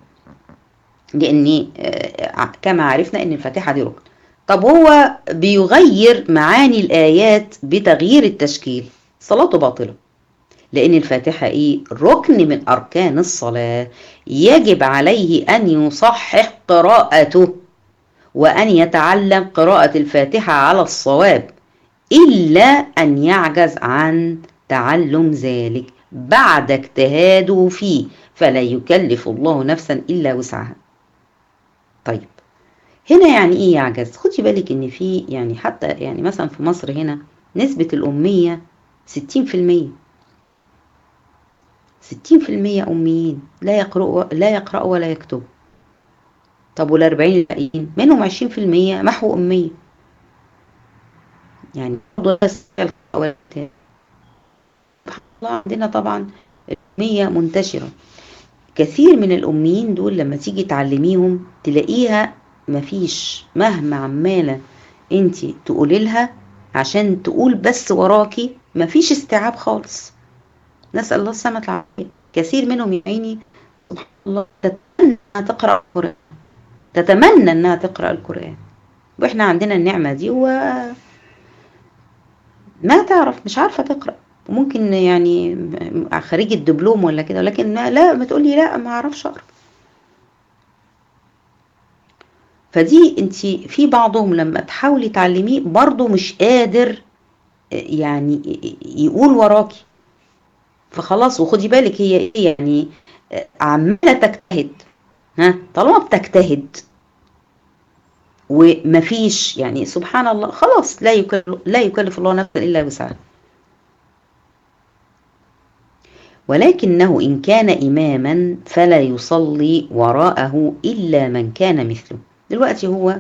A: لأن كما عرفنا أن الفاتحة دي ركن طب هو بيغير معاني الآيات بتغيير التشكيل صلاته باطلة لأن الفاتحة إيه؟ ركن من أركان الصلاة يجب عليه أن يصحح قراءته وأن يتعلم قراءة الفاتحة على الصواب إلا أن يعجز عن تعلم ذلك بعد اجتهاده فيه فلا يكلف الله نفسا إلا وسعها طيب هنا يعني إيه يعجز؟ خدي بالك إن في يعني حتى يعني مثلا في مصر هنا نسبة الأمية 60% ستين في المية أميين لا يقرأوا لا يقرأوا ولا يكتبوا طب والأربعين الباقيين منهم عشرين في المية محو أمية يعني برضه بس الله عندنا طبعا الأمية منتشرة كثير من الأميين دول لما تيجي تعلميهم تلاقيها مفيش مهما عمالة انت تقولي لها عشان تقول بس وراكي مفيش استيعاب خالص نسأل الله السلامة العافية كثير منهم يا عيني سبحان الله تتمنى انها تقرأ القرآن تتمنى انها تقرأ القرآن واحنا عندنا النعمة دي و ما تعرف مش عارفة تقرأ وممكن يعني خريج الدبلوم ولا كده لكن لا ما تقولي لا ما اعرفش اقرا فدي انت في بعضهم لما تحاولي تعلميه برضه مش قادر يعني يقول وراكي فخلاص وخدي بالك هي ايه يعني عماله تجتهد ها طالما بتجتهد ومفيش يعني سبحان الله خلاص لا يكلف لا يكلف الله نفسا الا وسعها ولكنه إن كان إماما فلا يصلي وراءه إلا من كان مثله دلوقتي هو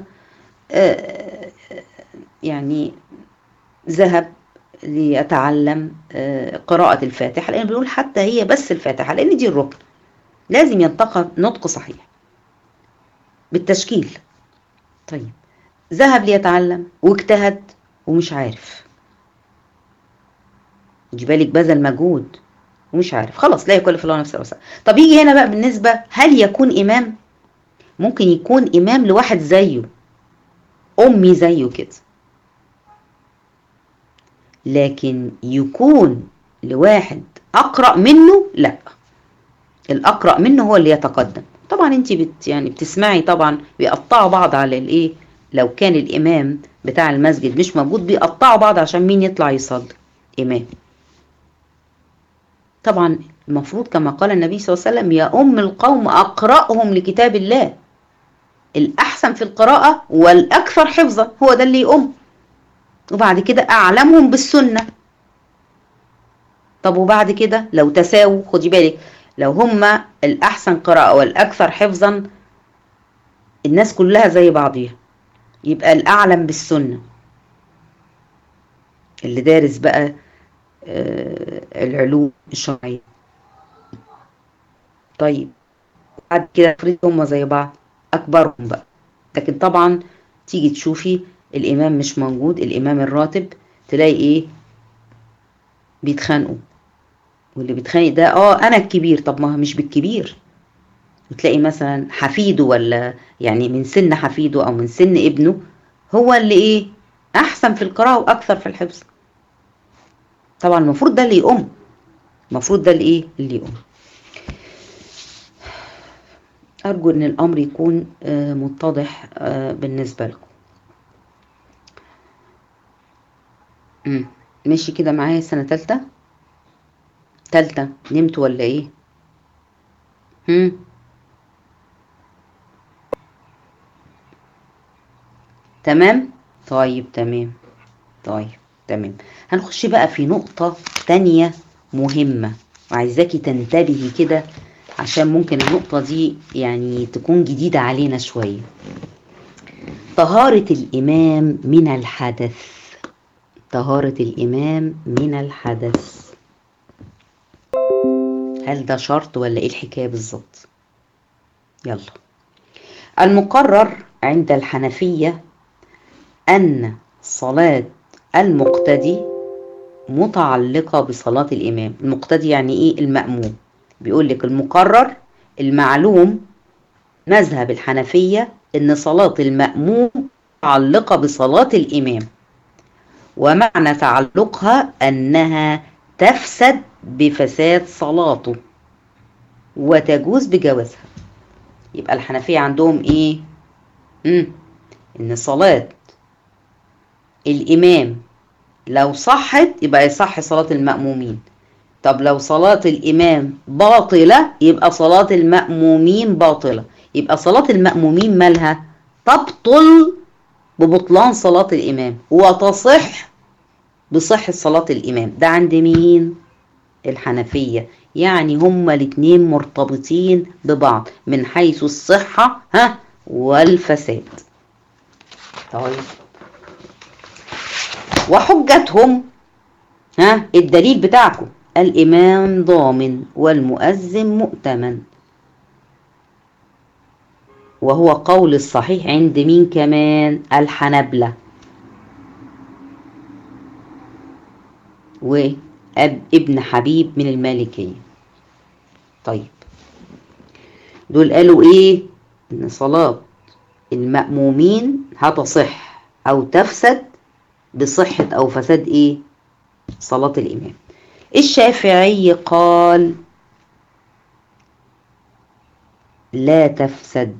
A: يعني ذهب ليتعلم قراءة الفاتحة لأن بنقول حتى هي بس الفاتحة لأن دي الركن لازم ينطق نطق صحيح بالتشكيل طيب ذهب ليتعلم واجتهد ومش عارف بالك بذل مجهود ومش عارف خلاص لا يكلف الله نفسا وسعها طب يجي هنا بقى بالنسبة هل يكون إمام ممكن يكون إمام لواحد زيه أمي زيه كده لكن يكون لواحد أقرأ منه لا الأقرأ منه هو اللي يتقدم طبعا انت بت يعني بتسمعي طبعا بيقطعوا بعض على الايه لو كان الامام بتاع المسجد مش موجود بيقطعوا بعض عشان مين يطلع يصلي امام طبعا المفروض كما قال النبي صلى الله عليه وسلم يا أم القوم أقرأهم لكتاب الله الأحسن في القراءة والأكثر حفظا هو ده اللي يؤم وبعد كده أعلمهم بالسنة طب وبعد كده لو تساووا خدي بالك لو هما الأحسن قراءة والأكثر حفظا الناس كلها زي بعضيها يبقى الأعلم بالسنة اللي دارس بقى العلوم الشرعية طيب بعد كده افرض هما زي بعض أكبرهم بقى لكن طبعا تيجي تشوفي الإمام مش موجود الإمام الراتب تلاقي إيه بيتخانقوا واللي بيتخانق ده اه أنا الكبير طب ما مش بالكبير وتلاقي مثلا حفيده ولا يعني من سن حفيده أو من سن ابنه هو اللي إيه أحسن في القراءة وأكثر في الحفظ طبعا المفروض ده اللي يقوم المفروض ده اللي ايه اللي يقوم ارجو ان الامر يكون آه متضح آه بالنسبه لكم امم ماشي كده معايا سنه تالتة تالتة نمت ولا ايه هم تمام طيب تمام طيب تمام هنخش بقى في نقطة تانية مهمة وعايزاكي تنتبهي كده عشان ممكن النقطة دي يعني تكون جديدة علينا شوية طهارة الإمام من الحدث طهارة الإمام من الحدث هل ده شرط ولا إيه الحكاية بالظبط يلا المقرر عند الحنفية أن صلاة المقتدي متعلقة بصلاة الإمام المقتدي يعني إيه المأموم بيقول لك المقرر المعلوم مذهب الحنفية إن صلاة المأموم متعلقة بصلاة الإمام ومعنى تعلقها أنها تفسد بفساد صلاته وتجوز بجوازها يبقى الحنفية عندهم إيه؟ مم. إن صلاة الإمام لو صحت يبقى يصح صلاة المأمومين طب لو صلاة الإمام باطلة يبقى صلاة المأمومين باطلة يبقى صلاة المأمومين مالها تبطل ببطلان صلاة الإمام وتصح بصحة صلاة الإمام ده عند مين؟ الحنفية يعني هما الاتنين مرتبطين ببعض من حيث الصحة ها والفساد طيب وحجتهم ها الدليل بتاعكم الإمام ضامن والمؤذن مؤتمن وهو قول الصحيح عند مين كمان الحنبلة وابن حبيب من المالكية طيب دول قالوا ايه ان صلاة المأمومين هتصح او تفسد بصحة او فساد ايه صلاة الامام الشافعي قال لا تفسد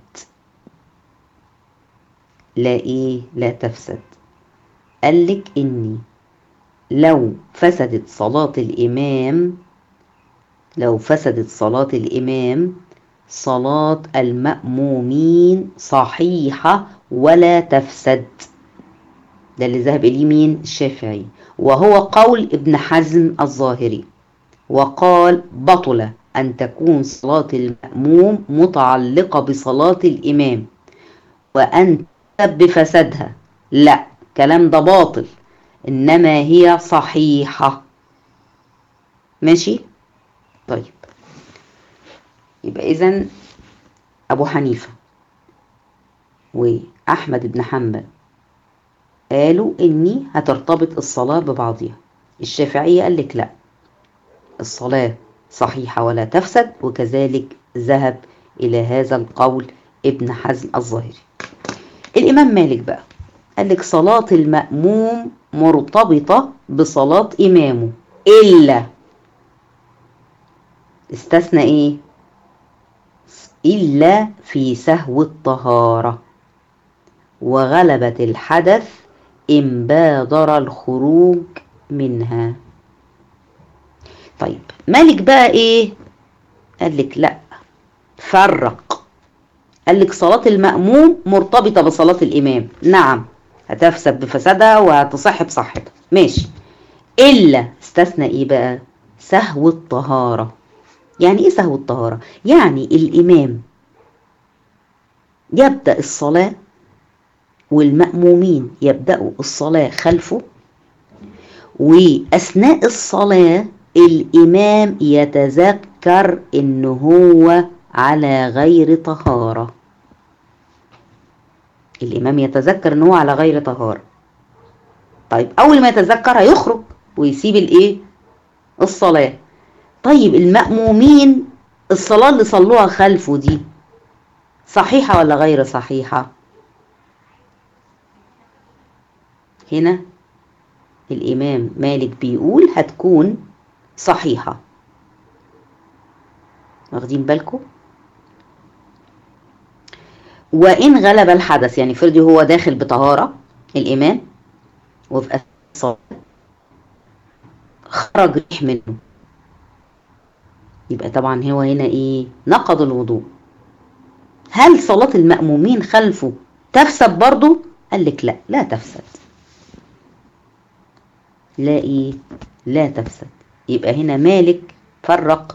A: لا ايه لا تفسد قالك اني لو فسدت صلاة الامام لو فسدت صلاة الامام صلاة المأمومين صحيحة ولا تفسد ده اللي ذهب إليه مين الشافعي وهو قول ابن حزم الظاهري وقال بطل أن تكون صلاة المأموم متعلقة بصلاة الإمام وأن بفسادها لا كلام ده باطل إنما هي صحيحة ماشي طيب يبقى إذا أبو حنيفة وأحمد بن حنبل قالوا إني هترتبط الصلاة ببعضها الشافعية قال لك لا الصلاة صحيحة ولا تفسد وكذلك ذهب إلى هذا القول ابن حزم الظاهري الإمام مالك بقى قال لك صلاة المأموم مرتبطة بصلاة إمامه إلا استثنى إيه إلا في سهو الطهارة وغلبة الحدث إن بادر الخروج منها طيب مالك بقى إيه قال لك لا فرق قال لك صلاة المأموم مرتبطة بصلاة الإمام نعم هتفسد بفسادها وهتصح بصحتها ماشي إلا استثنى إيه بقى سهو الطهارة يعني إيه سهو الطهارة يعني الإمام يبدأ الصلاة والمأمومين يبدأوا الصلاة خلفه وأثناء الصلاة الإمام يتذكر إن هو على غير طهارة الإمام يتذكر إن هو على غير طهارة طيب أول ما يتذكر هيخرج ويسيب الإيه الصلاة طيب المأمومين الصلاة اللي صلوها خلفه دي صحيحة ولا غير صحيحة هنا الإمام مالك بيقول هتكون صحيحة واخدين بالكم وإن غلب الحدث يعني فرضي هو داخل بطهارة الإمام وفي الصلاة خرج ريح منه يبقى طبعا هو هنا إيه نقض الوضوء هل صلاة المأمومين خلفه تفسد برضو قال لك لا لا تفسد لا ايه لا تفسد يبقى هنا مالك فرق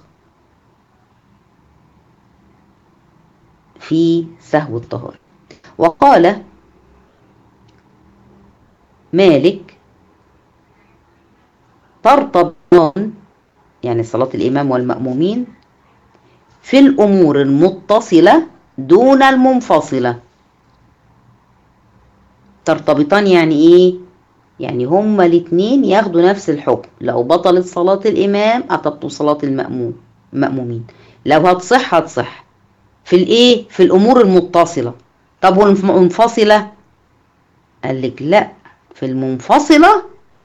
A: في سهو الطهارة وقال مالك ترتبطان يعني صلاة الإمام والمأمومين في الأمور المتصلة دون المنفصلة ترتبطان يعني إيه؟ يعني هما الاتنين ياخدوا نفس الحكم لو بطلت صلاة الإمام أتبطل صلاة المأموم المأمومين لو هتصح هتصح في الإيه؟ في الأمور المتصلة طب والمنفصلة؟ قال لك لا في المنفصلة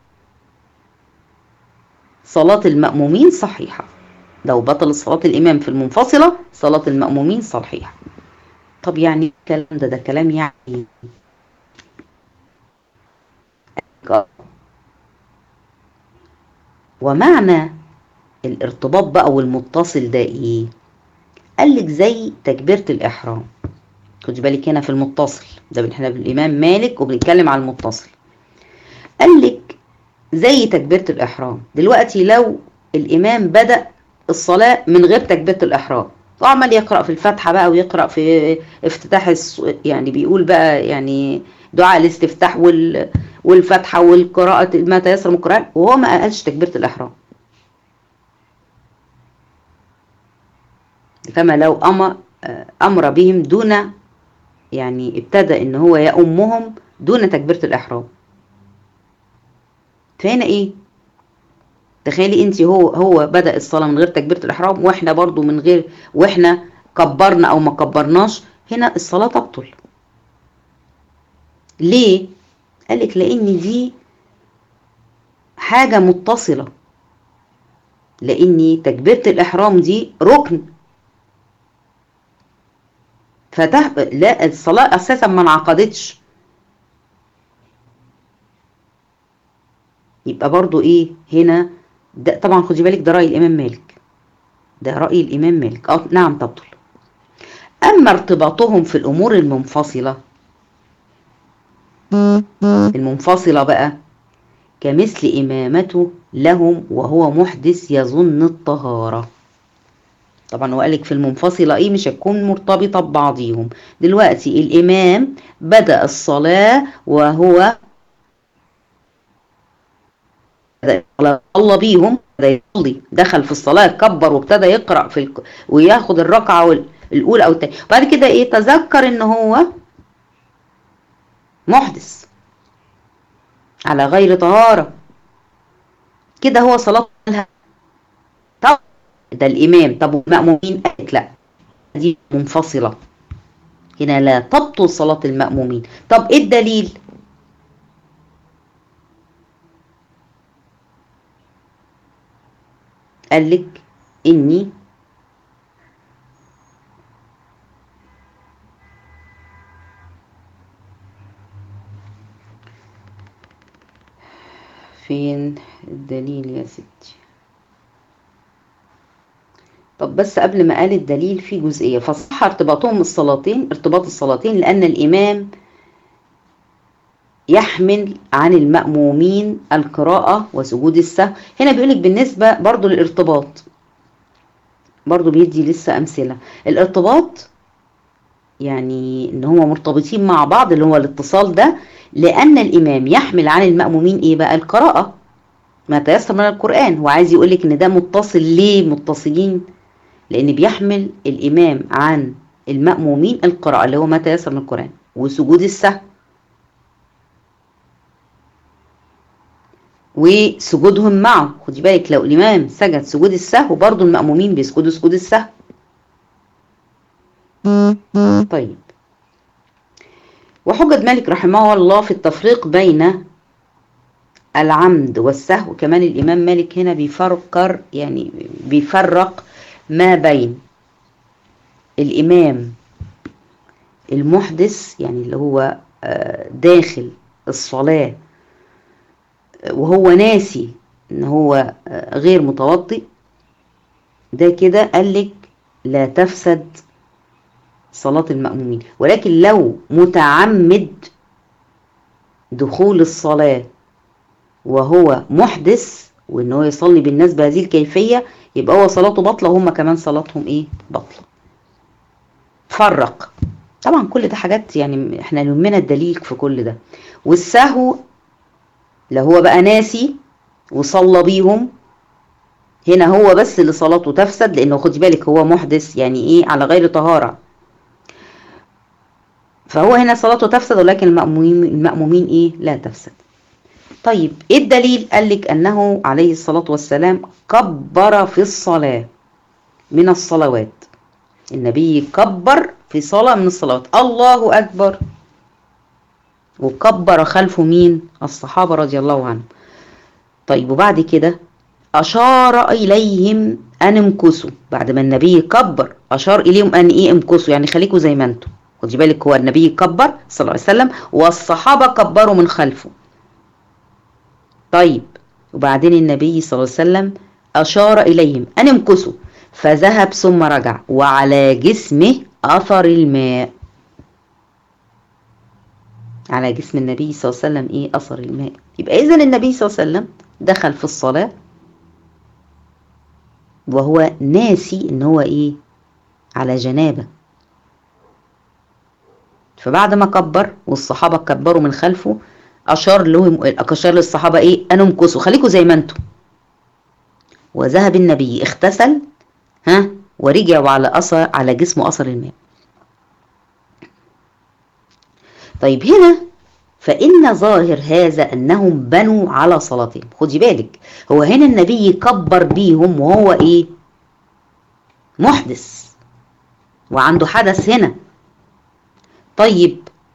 A: صلاة المأمومين صحيحة لو بطل صلاة الإمام في المنفصلة صلاة المأمومين صحيحة طب يعني الكلام ده ده كلام يعني ومعنى الارتباط بقى والمتصل ده ايه قال لك زي تكبيرة الإحرام خد بالك هنا في المتصل ده احنا بالإمام مالك وبنتكلم على المتصل قال لك زي تكبيرة الإحرام دلوقتي لو الإمام بدأ الصلاة من غير تكبيرة الإحرام وعمال يقرأ في الفاتحة بقى ويقرأ في افتتاح الس... يعني بيقول بقى يعني دعاء الاستفتاح وال... والفاتحة والقراءة ما تيسر من القرآن وهو ما قالش تكبيرة الإحرام كما لو أمر أمر بهم دون يعني ابتدى إن هو يأمهم دون تكبيرة الإحرام فهنا إيه تخيلي انت هو هو بدأ الصلاة من غير تكبيرة الإحرام واحنا برضو من غير واحنا كبرنا أو ما كبرناش هنا الصلاة تبطل ليه؟ قالك لأن دي حاجة متصلة لأن تكبيرة الإحرام دي ركن فته لا الصلاة أساسا ما انعقدتش يبقى برضو إيه هنا ده طبعا خدي بالك ده رأي الإمام مالك ده رأي الإمام مالك أه نعم تبطل أما ارتباطهم في الأمور المنفصلة المنفصلة بقى كمثل إمامته لهم وهو محدث يظن الطهارة طبعا هو قالك في المنفصلة ايه مش هتكون مرتبطة ببعضيهم دلوقتي الإمام بدأ الصلاة وهو صلى بيهم يصلي دخل في الصلاة كبر وابتدى يقرأ في الك... وياخد الركعة الأولى أو الثانية بعد كده إيه تذكر إن هو محدث على غير طهارة كده هو صلاة طب ده الإمام طب والمأمومين قالت لا دي منفصلة هنا لا تبطل صلاة المأمومين طب إيه الدليل قال لك إني فين الدليل يا ستي طب بس قبل ما قال الدليل في جزئية فصح ارتباطهم الصلاتين ارتباط الصلاتين لأن الإمام يحمل عن المأمومين القراءة وسجود السهو هنا بيقولك بالنسبة برضو للارتباط برضو بيدي لسه أمثلة الارتباط يعني ان هما مرتبطين مع بعض اللي هو الاتصال ده لأن الإمام يحمل عن المأمومين إيه بقى القراءة ما تيسر من القرآن هو عايز يقولك إن ده متصل ليه متصلين لأن بيحمل الإمام عن المأمومين القراءة اللي هو ما تيسر من القرآن وسجود السهو وسجودهم معه خدي بالك لو الإمام سجد سجود السهو برضو المأمومين بيسجدوا سجود السهو طيب وحجة مالك رحمه الله في التفريق بين العمد والسهو كمان الإمام مالك هنا بيفرق يعني بيفرق ما بين الإمام المحدث يعني اللي هو داخل الصلاة وهو ناسي ان هو غير متوضئ ده كده قالك لا تفسد صلاة المأمومين ولكن لو متعمد دخول الصلاة وهو محدث وان هو يصلي بالناس بهذه الكيفية يبقى هو صلاته بطلة وهم كمان صلاتهم ايه بطلة فرق طبعا كل ده حاجات يعني احنا يهمنا الدليل في كل ده والسهو لو هو بقى ناسي وصلى بيهم هنا هو بس اللي صلاته تفسد لانه خدي بالك هو محدث يعني ايه على غير طهارة فهو هنا صلاته تفسد ولكن المأمومين, المأمومين ايه لا تفسد طيب ايه الدليل قال لك انه عليه الصلاة والسلام كبر في الصلاة من الصلوات النبي كبر في صلاة من الصلوات الله أكبر وكبر خلفه مين الصحابة رضي الله عنهم طيب وبعد كده أشار إليهم أن امكسوا بعد ما النبي كبر أشار إليهم أن إيه امكسوا يعني خليكوا زي ما انتم خدي بالك هو النبي كبر صلى الله عليه وسلم والصحابة كبروا من خلفه طيب وبعدين النبي صلى الله عليه وسلم أشار إليهم أن امكسوا فذهب ثم رجع وعلى جسمه أثر الماء على جسم النبي صلى الله عليه وسلم ايه اثر الماء يبقى اذا النبي صلى الله عليه وسلم دخل في الصلاه وهو ناسي ان هو ايه على جنابه فبعد ما كبر والصحابه كبروا من خلفه اشار لهم اشار للصحابه ايه ان امكثوا خليكم زي ما انتم وذهب النبي اغتسل ها ورجع وعلى اثر على جسمه اثر الماء طيب هنا فإن ظاهر هذا أنهم بنوا على صلاتهم خدي بالك هو هنا النبي يكبر بيهم وهو إيه محدث وعنده حدث هنا طيب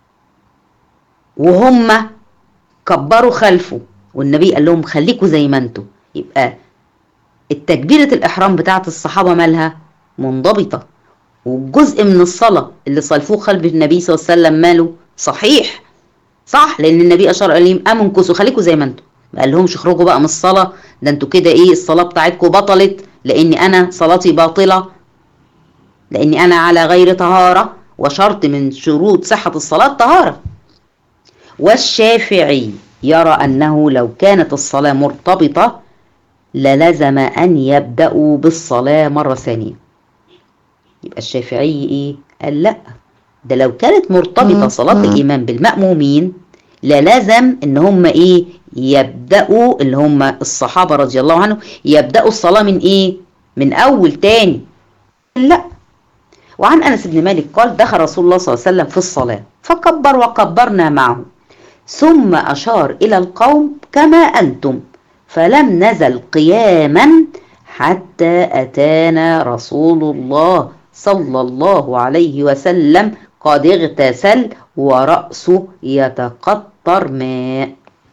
A: وهم كبروا خلفه والنبي قال لهم خليكوا زي ما انتوا يبقى التكبيرة الإحرام بتاعت الصحابة مالها منضبطة والجزء من الصلاة اللي صلفوه خلف النبي صلى الله عليه وسلم ماله صحيح صح لان النبي اشار قال لهم امنكسوا خليكم زي ما انتم ما قالهمش اخرجوا بقى من الصلاه ده انتوا كده ايه الصلاه بتاعتكم بطلت لاني انا صلاتي باطله لاني انا على غير طهاره وشرط من شروط صحه الصلاه طهاره والشافعي يرى انه لو كانت الصلاه مرتبطه للزم ان يبداوا بالصلاه مره ثانيه يبقى الشافعي ايه قال لا ده لو كانت مرتبطة صلاة الإمام بالمأمومين للازم إن هم إيه يبدأوا اللي هم الصحابة رضي الله عنهم يبدأوا الصلاة من إيه من أول تاني لا وعن أنس بن مالك قال دخل رسول الله صلى الله عليه وسلم في الصلاة فكبر وكبرنا معه ثم أشار إلى القوم كما أنتم فلم نزل قياما حتى أتانا رسول الله صلى الله عليه وسلم قد اغتسل ورأسه يتقطر ماء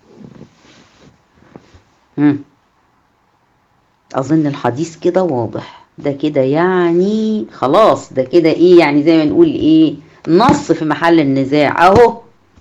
A: مم. أظن الحديث كده واضح ده كده يعني خلاص ده كده ايه يعني زي ما نقول ايه نص في محل النزاع اهو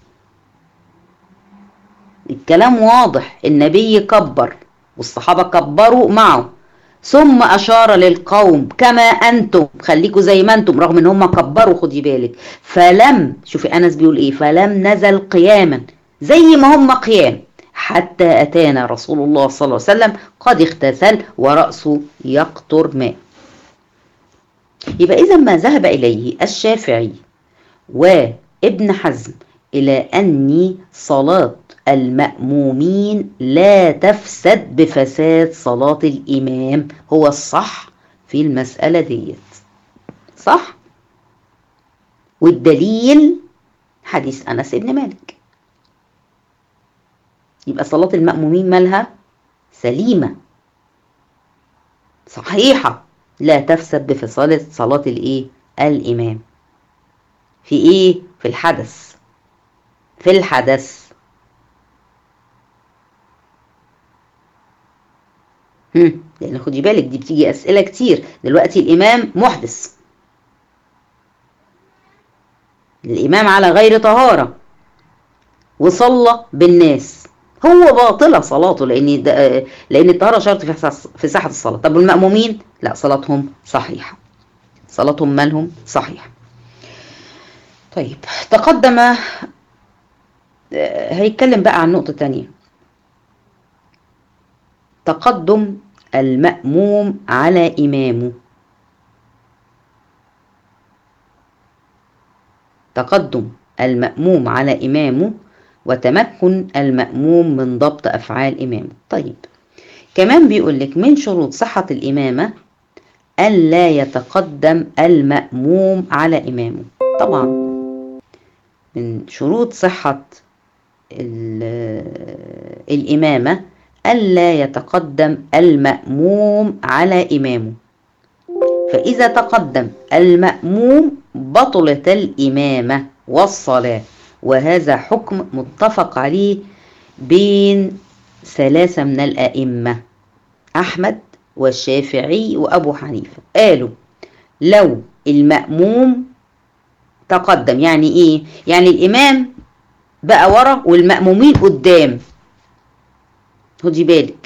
A: الكلام واضح النبي كبر والصحابة كبروا معه ثم أشار للقوم كما أنتم خليكوا زي ما أنتم رغم إن هم كبروا خدي بالك فلم شوفي أنس بيقول إيه فلم نزل قياما زي ما هم قيام حتى أتانا رسول الله صلى الله عليه وسلم قد اغتسل ورأسه يقطر ماء يبقى إذا ما ذهب إليه الشافعي وابن حزم إلى أني صلاة المأمومين لا تفسد بفساد صلاة الإمام هو الصح في المسألة ديت صح والدليل حديث أنس بن مالك يبقى صلاة المأمومين مالها سليمة صحيحة لا تفسد بفصال صلاة الإيه الإمام في إيه في الحدث في الحدث هم. لان خدي بالك دي بتيجي اسئله كتير دلوقتي الامام محدث الامام على غير طهاره وصلى بالناس هو باطله صلاته لان ده لان الطهاره شرط في في صحه الصلاه طب والمامومين لا صلاتهم صحيحه صلاتهم مالهم صحيحه طيب تقدم هيتكلم بقى عن نقطه تانية تقدم المأموم على إمامه تقدم المأموم على إمامه وتمكن المأموم من ضبط أفعال إمامه طيب كمان بيقول لك من شروط صحة الإمامة ألا يتقدم المأموم على إمامه طبعا من شروط صحة الإمامة ألا يتقدم المأموم على إمامه فإذا تقدم المأموم بطلت الإمامة والصلاة وهذا حكم متفق عليه بين ثلاثة من الأئمة أحمد والشافعي وأبو حنيفة قالوا لو المأموم تقدم يعني إيه؟ يعني الإمام بقى ورا والمأمومين قدام خدي بالك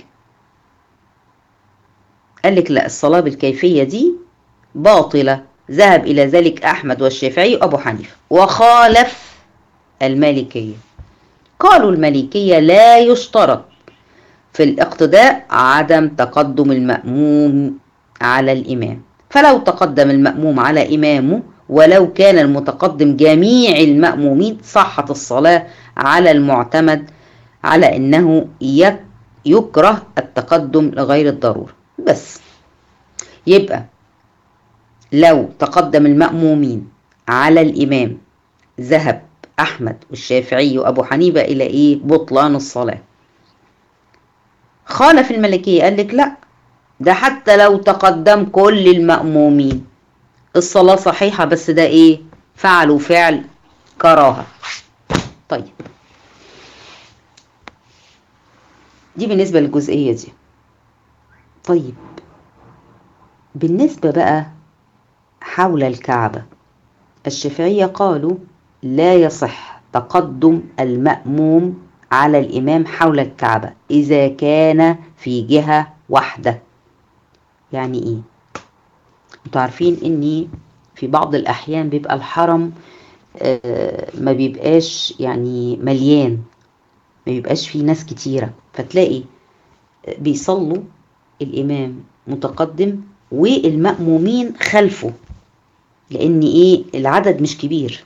A: قال لك لا الصلاة بالكيفية دي باطلة ذهب إلى ذلك أحمد والشافعي وأبو حنيفة وخالف المالكية قالوا المالكية لا يشترط في الاقتداء عدم تقدم المأموم على الإمام فلو تقدم المأموم على إمامه ولو كان المتقدم جميع المأمومين صحت الصلاة على المعتمد على أنه يكره التقدم لغير الضرورة بس يبقى لو تقدم المأمومين على الإمام ذهب أحمد والشافعي وأبو حنيفة إلى إيه بطلان الصلاة خالف الملكية قال لك لا ده حتى لو تقدم كل المأمومين الصلاة صحيحة بس ده إيه فعلوا فعل كراهة طيب دي بالنسبة للجزئية دي طيب بالنسبة بقى حول الكعبة الشافعية قالوا لا يصح تقدم المأموم على الإمام حول الكعبة إذا كان في جهة واحدة يعني إيه؟ انتوا عارفين إني في بعض الأحيان بيبقى الحرم ما بيبقاش يعني مليان ما بيبقاش فيه ناس كتيرة فتلاقي بيصلوا الإمام متقدم والمأمومين خلفه لأن إيه العدد مش كبير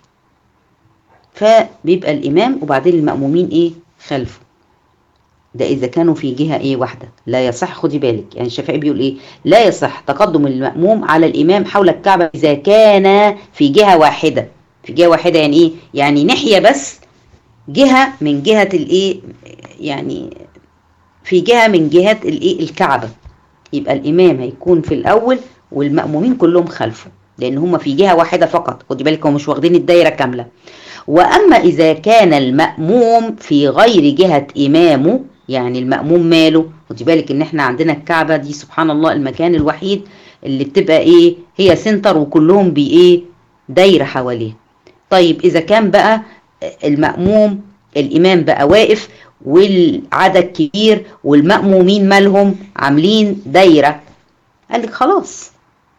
A: فبيبقى الإمام وبعدين المأمومين إيه خلفه ده إذا كانوا في جهة إيه واحدة لا يصح خدي بالك يعني الشافعي بيقول إيه لا يصح تقدم المأموم على الإمام حول الكعبة إذا كان في جهة واحدة في جهة واحدة يعني إيه يعني ناحية بس جهة من جهة الإيه يعني في جهة من جهات الإيه الكعبة يبقى الإمام هيكون في الأول والمأمومين كلهم خلفه لأن هم في جهة واحدة فقط خدي بالك هم مش واخدين الدايرة كاملة وأما إذا كان المأموم في غير جهة إمامه يعني المأموم ماله خدي بالك إن إحنا عندنا الكعبة دي سبحان الله المكان الوحيد اللي بتبقى إيه هي سنتر وكلهم بإيه دايرة حواليه طيب إذا كان بقى المأموم الإمام بقى واقف والعدد كبير والمأمومين مالهم عاملين دايرة قال لك خلاص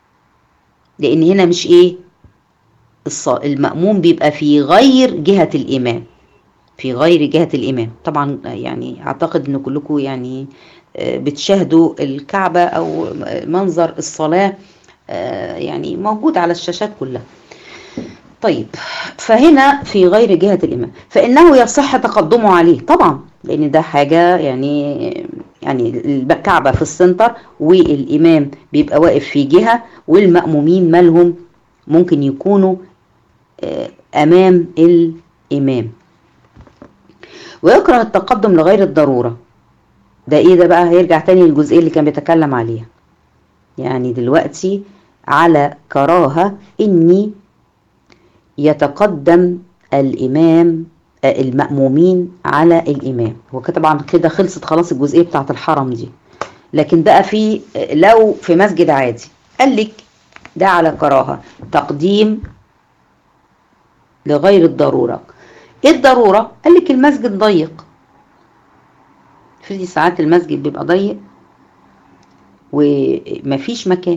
A: لأن هنا مش إيه المأموم بيبقى في غير جهة الإمام في غير جهة الإمام طبعا يعني أعتقد أن كلكم يعني بتشاهدوا الكعبة أو منظر الصلاة يعني موجود على الشاشات كلها طيب فهنا في غير جهة الإمام فإنه يصح تقدمه عليه طبعا لأن ده حاجة يعني يعني الكعبة في السنتر والإمام بيبقى واقف في جهة والمأمومين مالهم ممكن يكونوا أمام الإمام ويكره التقدم لغير الضرورة ده إيه ده بقى هيرجع تاني للجزئية اللي كان بيتكلم عليها يعني دلوقتي على كراهة إني يتقدم الإمام المأمومين على الإمام هو طبعا كده خلصت خلاص الجزئية بتاعت الحرم دي لكن بقى في لو في مسجد عادي قال لك ده على كراهة تقديم لغير الضرورة ايه الضرورة؟ قال لك المسجد ضيق في ساعات المسجد بيبقى ضيق ومفيش مكان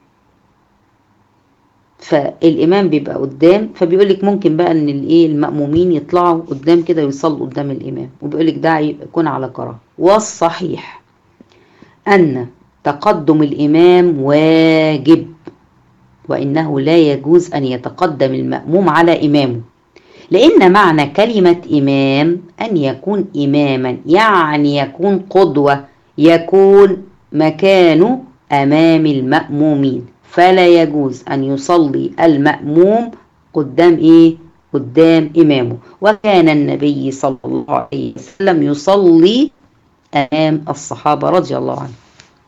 A: فالامام بيبقى قدام فبيقول لك ممكن بقى ان الايه المامومين يطلعوا قدام كده ويصلوا قدام الامام وبيقول لك ده يكون على كراهه والصحيح ان تقدم الامام واجب وانه لا يجوز ان يتقدم الماموم على امامه لان معنى كلمه امام ان يكون اماما يعني يكون قدوه يكون مكانه امام المامومين فلا يجوز أن يصلي المأموم قدام إيه؟ قدام إمامه وكان النبي صلى الله عليه وسلم يصلي أمام الصحابة رضي الله عنهم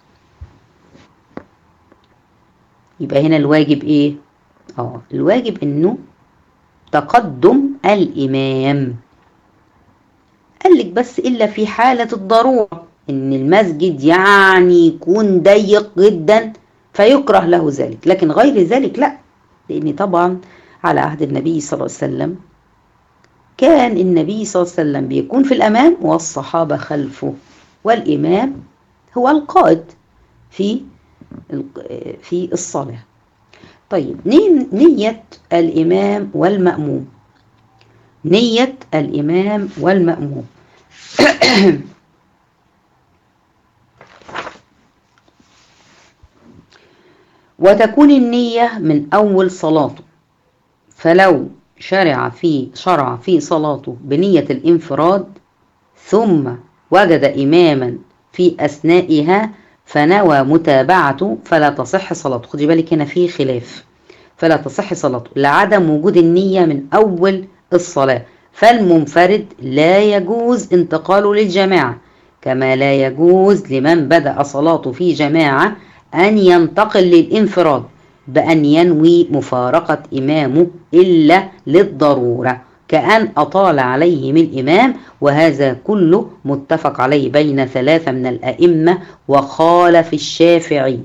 A: يبقى هنا الواجب إيه؟ آه الواجب إنه تقدم الإمام قال لك بس إلا في حالة الضرورة إن المسجد يعني يكون ضيق جداً فيكره له ذلك لكن غير ذلك لا لأن طبعا على عهد النبي صلى الله عليه وسلم كان النبي صلى الله عليه وسلم بيكون في الأمام والصحابة خلفه والإمام هو القائد في في الصلاة طيب نية الإمام والمأموم نية الإمام والمأموم وتكون النية من أول صلاته فلو شرع في شرع في صلاته بنية الانفراد ثم وجد إماما في أثنائها فنوى متابعته فلا تصح صلاته خدي بالك هنا في خلاف فلا تصح صلاته لعدم وجود النية من أول الصلاة فالمنفرد لا يجوز انتقاله للجماعة كما لا يجوز لمن بدأ صلاته في جماعة أن ينتقل للانفراد بأن ينوي مفارقة إمامه إلا للضرورة كأن أطال عليهم الإمام وهذا كله متفق عليه بين ثلاثة من الأئمة وخالف الشافعي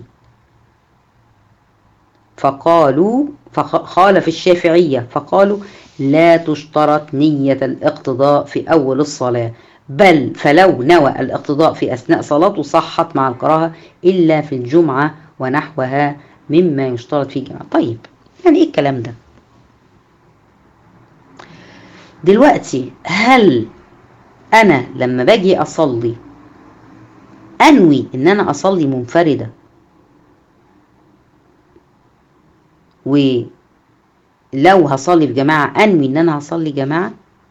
A: فقالوا خالف الشافعية فقالوا لا تشترط نية الاقتضاء في أول الصلاة بل فلو نوى الاقتضاء في أثناء صلاته صحت مع الكراهة إلا في الجمعة ونحوها مما يشترط في الجمعة طيب يعني إيه الكلام ده دلوقتي هل أنا لما باجي أصلي أنوي إن أنا أصلي منفردة ولو هصلي في جماعة أنوي إن أنا هصلي جماعة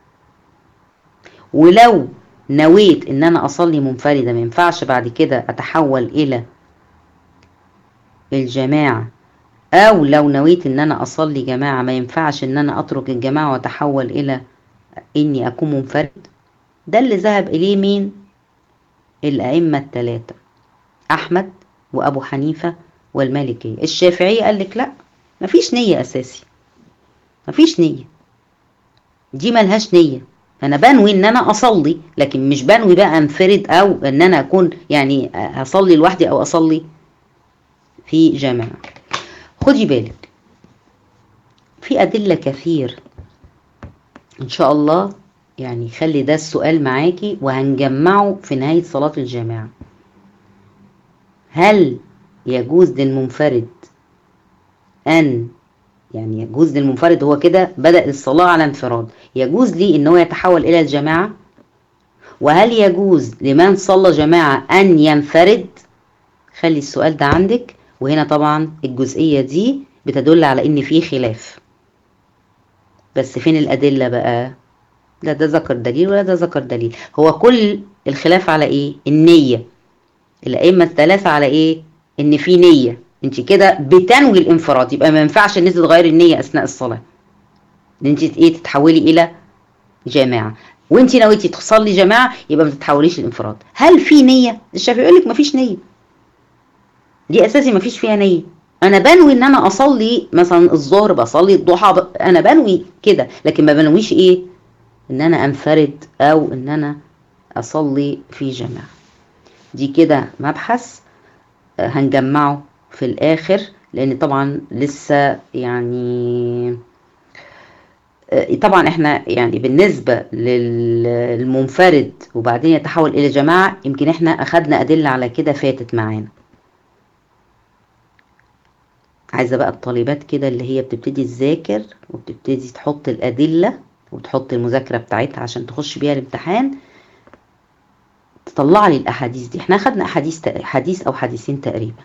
A: ولو نويت إن أنا أصلي منفردة ما ينفعش بعد كده أتحول إلى الجماعة أو لو نويت إن أنا أصلي جماعة ما ينفعش إن أنا أترك الجماعة وأتحول إلى إني أكون منفرد ده اللي ذهب إليه مين؟ الأئمة الثلاثة أحمد وأبو حنيفة والمالكية الشافعية قال لك لأ مفيش نية أساسي مفيش نية دي ملهاش نية أنا بنوي إن أنا أصلي لكن مش بنوي بقى أنفرد أو إن أنا أكون يعني أصلي لوحدي أو أصلي في جماعة خدي بالك في أدلة كثير إن شاء الله يعني خلي ده السؤال معاكي وهنجمعه في نهاية صلاة الجماعة هل يجوز للمنفرد أن يعني يجوز للمنفرد هو كده بدأ الصلاة على انفراد يجوز لي إن هو يتحول إلى الجماعة وهل يجوز لمن صلى جماعة أن ينفرد خلي السؤال ده عندك وهنا طبعا الجزئية دي بتدل على إن في خلاف بس فين الأدلة بقى لا ده ذكر دليل ولا ده ذكر دليل هو كل الخلاف على إيه النية الأئمة الثلاثة على إيه إن في نية انت كده بتنوي الانفراد يبقى ما ينفعش ان انت تغيري النيه اثناء الصلاه ان انت ايه تتحولي الى جماعه وانت نويتي تصلي جماعه يبقى ما تتحوليش الانفراد هل في نيه الشافعي يقول لك ما فيش نيه دي اساسي ما فيش فيها نيه انا بنوي ان انا اصلي مثلا الظهر بصلي الضحى ب... انا بنوي كده لكن ما بنويش ايه ان انا انفرد او ان انا اصلي في جماعه دي كده مبحث هنجمعه في الآخر لأن طبعا لسه يعني طبعا احنا يعني بالنسبة للمنفرد وبعدين يتحول إلى جماعة يمكن احنا أخدنا أدلة على كده فاتت معانا عايزة بقى الطالبات كده اللي هي بتبتدي تذاكر وبتبتدي تحط الأدلة وتحط المذاكرة بتاعتها عشان تخش بيها الامتحان تطلع لي الأحاديث دي احنا أخدنا أحاديث حديث أو حديثين تقريبا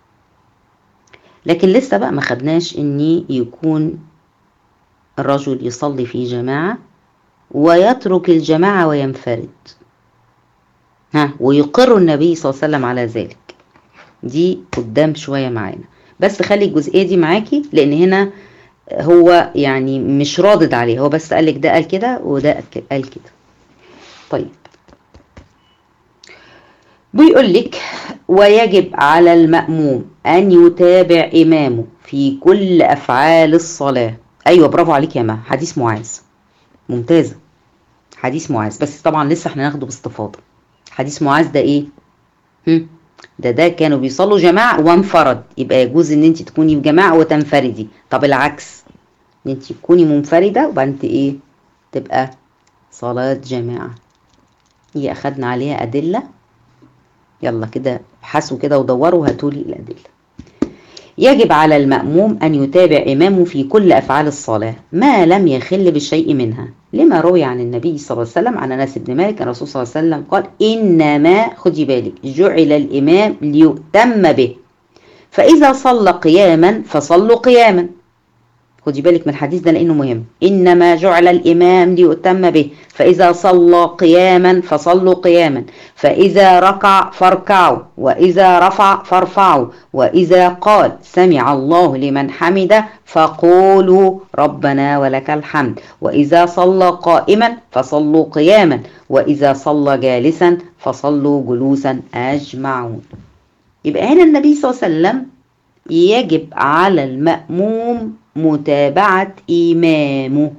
A: لكن لسه بقى ما خدناش ان يكون الرجل يصلي في جماعة ويترك الجماعة وينفرد ها ويقر النبي صلى الله عليه وسلم على ذلك دي قدام شوية معانا بس خلي الجزئية دي معاكي لان هنا هو يعني مش رادد عليه هو بس قالك ده قال كده وده قال كده طيب بيقول لك ويجب على المأموم أن يتابع إمامه في كل أفعال الصلاة أيوة برافو عليك يا ما حديث معاذ ممتازة حديث معاذ بس طبعا لسه احنا ناخده باستفاضة حديث معاذ ده ايه هم؟ ده ده كانوا بيصلوا جماعة وانفرد يبقى يجوز ان انت تكوني في جماعة وتنفردي طب العكس ان انت تكوني منفردة وبعدين ايه تبقى صلاة جماعة هي اخدنا عليها ادلة يلا كده ابحثوا كده ودوروا هاتولي الأدلة يجب على المأموم أن يتابع إمامه في كل أفعال الصلاة ما لم يخل بشيء منها لما روي عن النبي صلى الله عليه وسلم عن أنس بن مالك الرسول صلى الله عليه وسلم قال إنما خدي بالك جعل الإمام ليؤتم به فإذا صلى قياما فصلوا قياما خدي بالك من الحديث ده لأنه مهم إنما جعل الإمام ليؤتم به فإذا صلى قياما فصلوا قياما فإذا ركع فاركعوا وإذا رفع فارفعوا وإذا قال سمع الله لمن حمده فقولوا ربنا ولك الحمد وإذا صلى قائما فصلوا قياما وإذا صلى جالسا فصلوا جلوسا أجمعون يبقى هنا النبي صلى الله عليه وسلم يجب على المأموم متابعة إمامه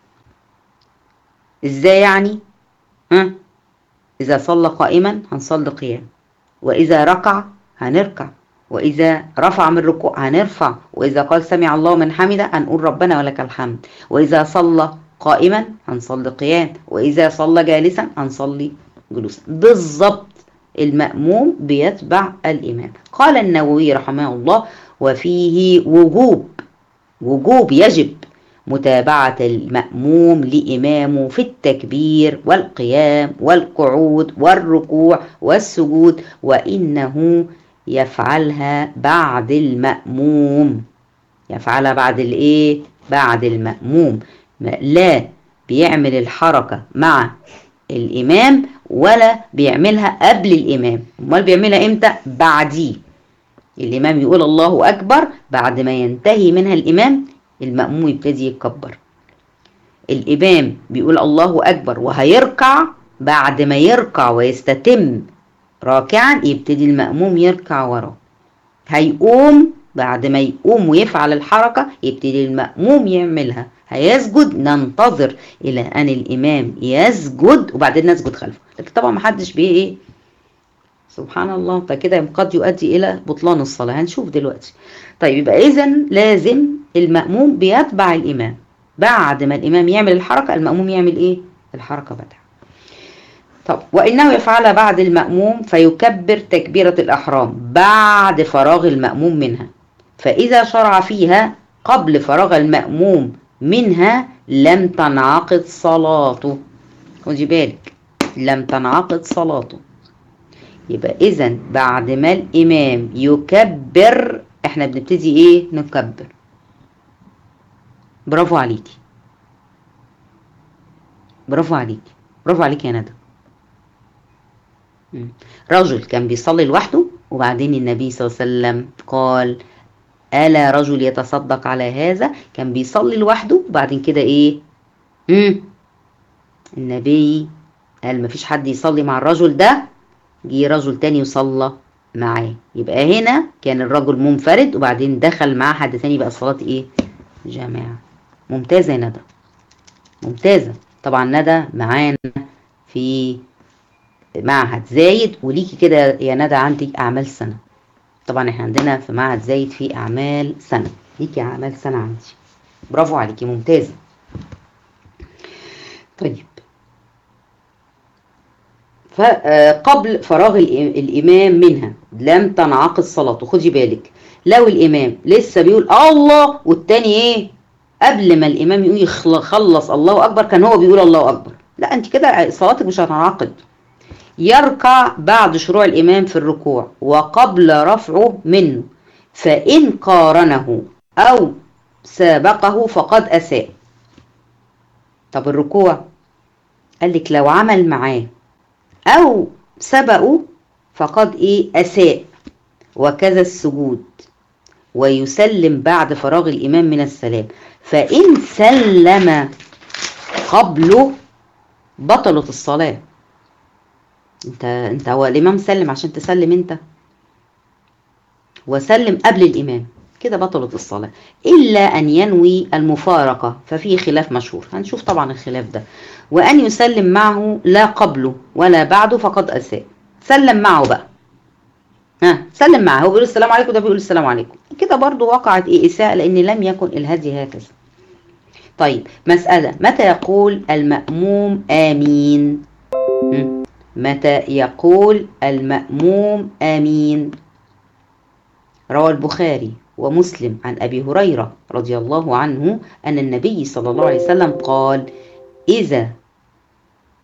A: إزاي يعني؟ ها؟ إذا صلى قائما هنصلي قيام وإذا ركع هنركع وإذا رفع من ركوع هنرفع وإذا قال سمع الله من حمده هنقول ربنا ولك الحمد وإذا صلى قائما هنصلي قيام وإذا صلى جالسا هنصلي جلوسا بالضبط المأموم بيتبع الإمام قال النووي رحمه الله وفيه وجوب وجوب يجب متابعة المأموم لإمامه في التكبير والقيام والقعود والركوع والسجود وإنه يفعلها بعد المأموم يفعلها بعد الإيه؟ بعد المأموم لا بيعمل الحركة مع الإمام ولا بيعملها قبل الإمام أمال بيعملها إمتى؟ بعديه الإمام يقول الله أكبر بعد ما ينتهي منها الإمام المأموم يبتدي يكبر الإمام بيقول الله أكبر وهيركع بعد ما يركع ويستتم راكعا يبتدي المأموم يركع وراه هيقوم بعد ما يقوم ويفعل الحركة يبتدي المأموم يعملها هيسجد ننتظر إلى أن الإمام يسجد وبعدين نسجد خلفه لكن طبعا محدش بيه إيه سبحان الله فكده قد يؤدي إلى بطلان الصلاة هنشوف دلوقتي طيب يبقى إذا لازم المأموم بيتبع الإمام بعد ما الإمام يعمل الحركة المأموم يعمل إيه الحركة بعدها طب وإنه يفعلها بعد المأموم فيكبر تكبيرة الأحرام بعد فراغ المأموم منها فإذا شرع فيها قبل فراغ المأموم منها لم تنعقد صلاته خدي بالك لم تنعقد صلاته يبقى إذا بعد ما الإمام يكبر إحنا بنبتدي إيه نكبر برافو عليكي برافو عليكي برافو عليكي يا ندى رجل كان بيصلي لوحده وبعدين النبي صلى الله عليه وسلم قال ألا رجل يتصدق على هذا كان بيصلي لوحده وبعدين كده إيه مم. النبي قال مفيش حد يصلي مع الرجل ده جه رجل تاني وصلى معاه يبقى هنا كان الرجل منفرد وبعدين دخل معاه حد تاني بقى الصلاة ايه جماعة ممتازة يا ندى ممتازة طبعا ندى معانا في معهد زايد وليكي كده يا ندى عندك أعمال سنة طبعا احنا عندنا في معهد زايد في أعمال سنة ليكي أعمال سنة عندي برافو عليكي ممتازة طيب فقبل فراغ الإمام منها لم تنعقد صلاته خدي بالك لو الإمام لسه بيقول الله والتاني إيه قبل ما الإمام يقول يخلص الله أكبر كان هو بيقول الله أكبر لا أنت كده صلاتك مش هتنعقد يركع بعد شروع الإمام في الركوع وقبل رفعه منه فإن قارنه أو سابقه فقد أساء طب الركوع قال لك لو عمل معاه أو سبقوا فقد إيه أساء وكذا السجود ويسلم بعد فراغ الإمام من السلام فإن سلم قبله بطلت الصلاة انت انت هو الإمام سلم عشان تسلم انت وسلم قبل الإمام كده بطلت الصلاة إلا أن ينوي المفارقة ففيه خلاف مشهور هنشوف طبعا الخلاف ده وأن يسلم معه لا قبله ولا بعده فقد أساء سلم معه بقى ها سلم معه هو بيقول السلام عليكم ده بيقول السلام عليكم كده برضو وقعت إيه إساءة لأن لم يكن الهدي هكذا طيب مسألة متى يقول المأموم آمين متى يقول المأموم آمين روى البخاري ومسلم عن أبي هريرة رضي الله عنه أن النبي صلى الله عليه وسلم قال إذا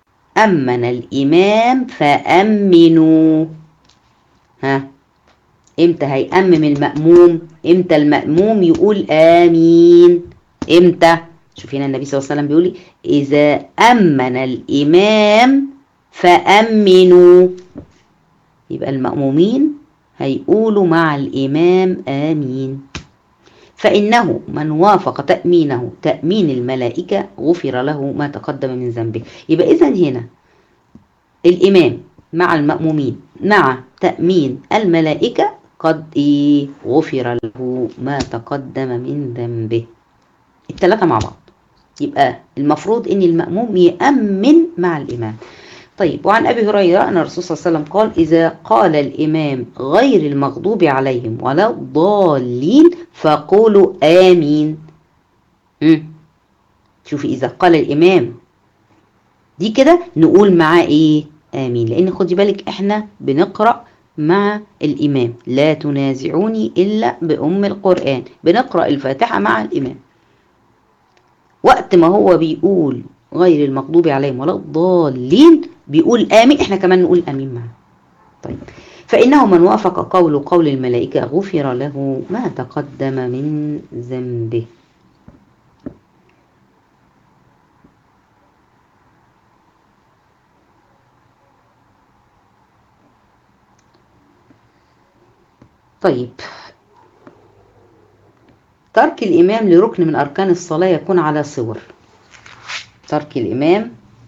A: أمن الإمام فأمنوا ها امتى هيأمم المأموم امتى المأموم يقول آمين امتى شوف هنا النبي صلى الله عليه وسلم بيقول إذا أمن الإمام فأمنوا يبقى المأمومين هيقولوا مع الإمام آمين فإنه من وافق تأمينه تأمين الملائكة غفر له ما تقدم من ذنبه يبقى إذا هنا الإمام مع المأمومين مع تأمين الملائكة قد إيه غفر له ما تقدم من ذنبه الثلاثة مع بعض يبقى المفروض ان المأموم يأمن مع الإمام طيب وعن أبي هريرة أن الرسول صلى الله عليه وسلم قال إذا قال الإمام غير المغضوب عليهم ولا الضالين فقولوا آمين مم. شوفي إذا قال الإمام دي كده نقول معاه إيه آمين لأن خدي بالك إحنا بنقرأ مع الإمام لا تنازعوني إلا بأم القرآن بنقرأ الفاتحة مع الإمام وقت ما هو بيقول غير المغضوب عليهم ولا الضالين بيقول آمين إحنا كمان نقول آمين معاه طيب فإنه من وافق قول قول الملائكة غفر له ما تقدم من ذنبه طيب ترك الإمام لركن من أركان الصلاة يكون على صور ترك الإمام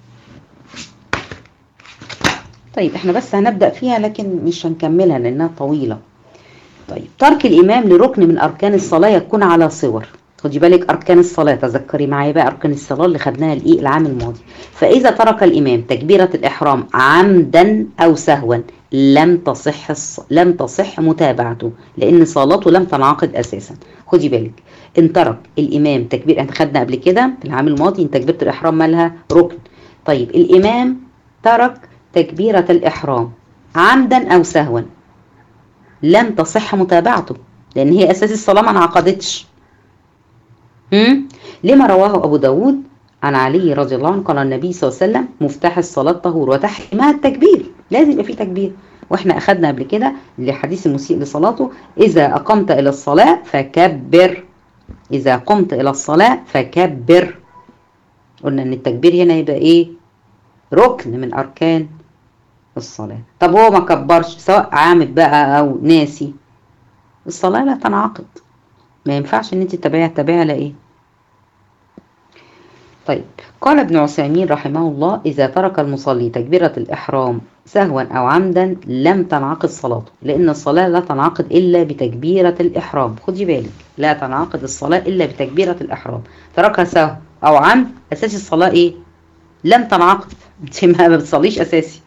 A: طيب احنا بس هنبدأ فيها لكن مش هنكملها لأنها طويلة طيب ترك الإمام لركن من أركان الصلاة يكون على صور خدي بالك أركان الصلاة تذكري معايا بقى أركان الصلاة اللي خدناها الإيه العام الماضي فإذا ترك الإمام تكبيرة الإحرام عمدا أو سهوا لم تصح الص... لم تصح متابعته لأن صلاته لم تنعقد أساسا خدي بالك إن ترك الإمام تكبير احنا خدنا قبل كده في العام الماضي إن تكبيرة الإحرام مالها ركن طيب الإمام ترك تكبيرة الإحرام عمدا أو سهوا لم تصح متابعته لأن هي أساس الصلاة ما انعقدتش هم؟ لما رواه أبو داود عن علي رضي الله عنه قال النبي صلى الله عليه وسلم مفتاح الصلاة طهور وتحريمها التكبير لازم يبقى في تكبير واحنا أخدنا قبل كده لحديث المسيء لصلاته إذا أقمت إلى الصلاة فكبر إذا قمت إلى الصلاة فكبر قلنا إن التكبير هنا يبقى إيه ركن من أركان الصلاة طب هو ما كبرش سواء عامد بقى أو ناسي الصلاة لا تنعقد ما ينفعش ان انت تتابعيها تتابعيها على ايه طيب قال ابن عثيمين رحمه الله اذا ترك المصلي تكبيرة الاحرام سهوا او عمدا لم تنعقد صلاته لان الصلاة لا تنعقد الا بتكبيرة الاحرام خدي بالك لا تنعقد الصلاة الا بتكبيرة الاحرام تركها سهو او عمد اساس الصلاة ايه لم تنعقد انت ما بتصليش اساسي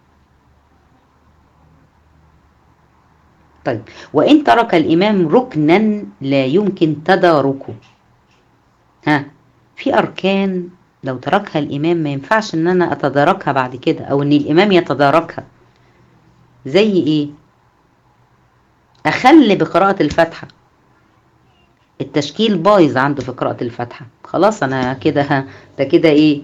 A: طيب وإن ترك الإمام ركنا لا يمكن تداركه ها في أركان لو تركها الإمام ما ينفعش إن أنا أتداركها بعد كده أو إن الإمام يتداركها زي إيه؟ أخلي بقراءة الفاتحة التشكيل بايظ عنده في قراءة الفاتحة خلاص أنا كده ده كده إيه؟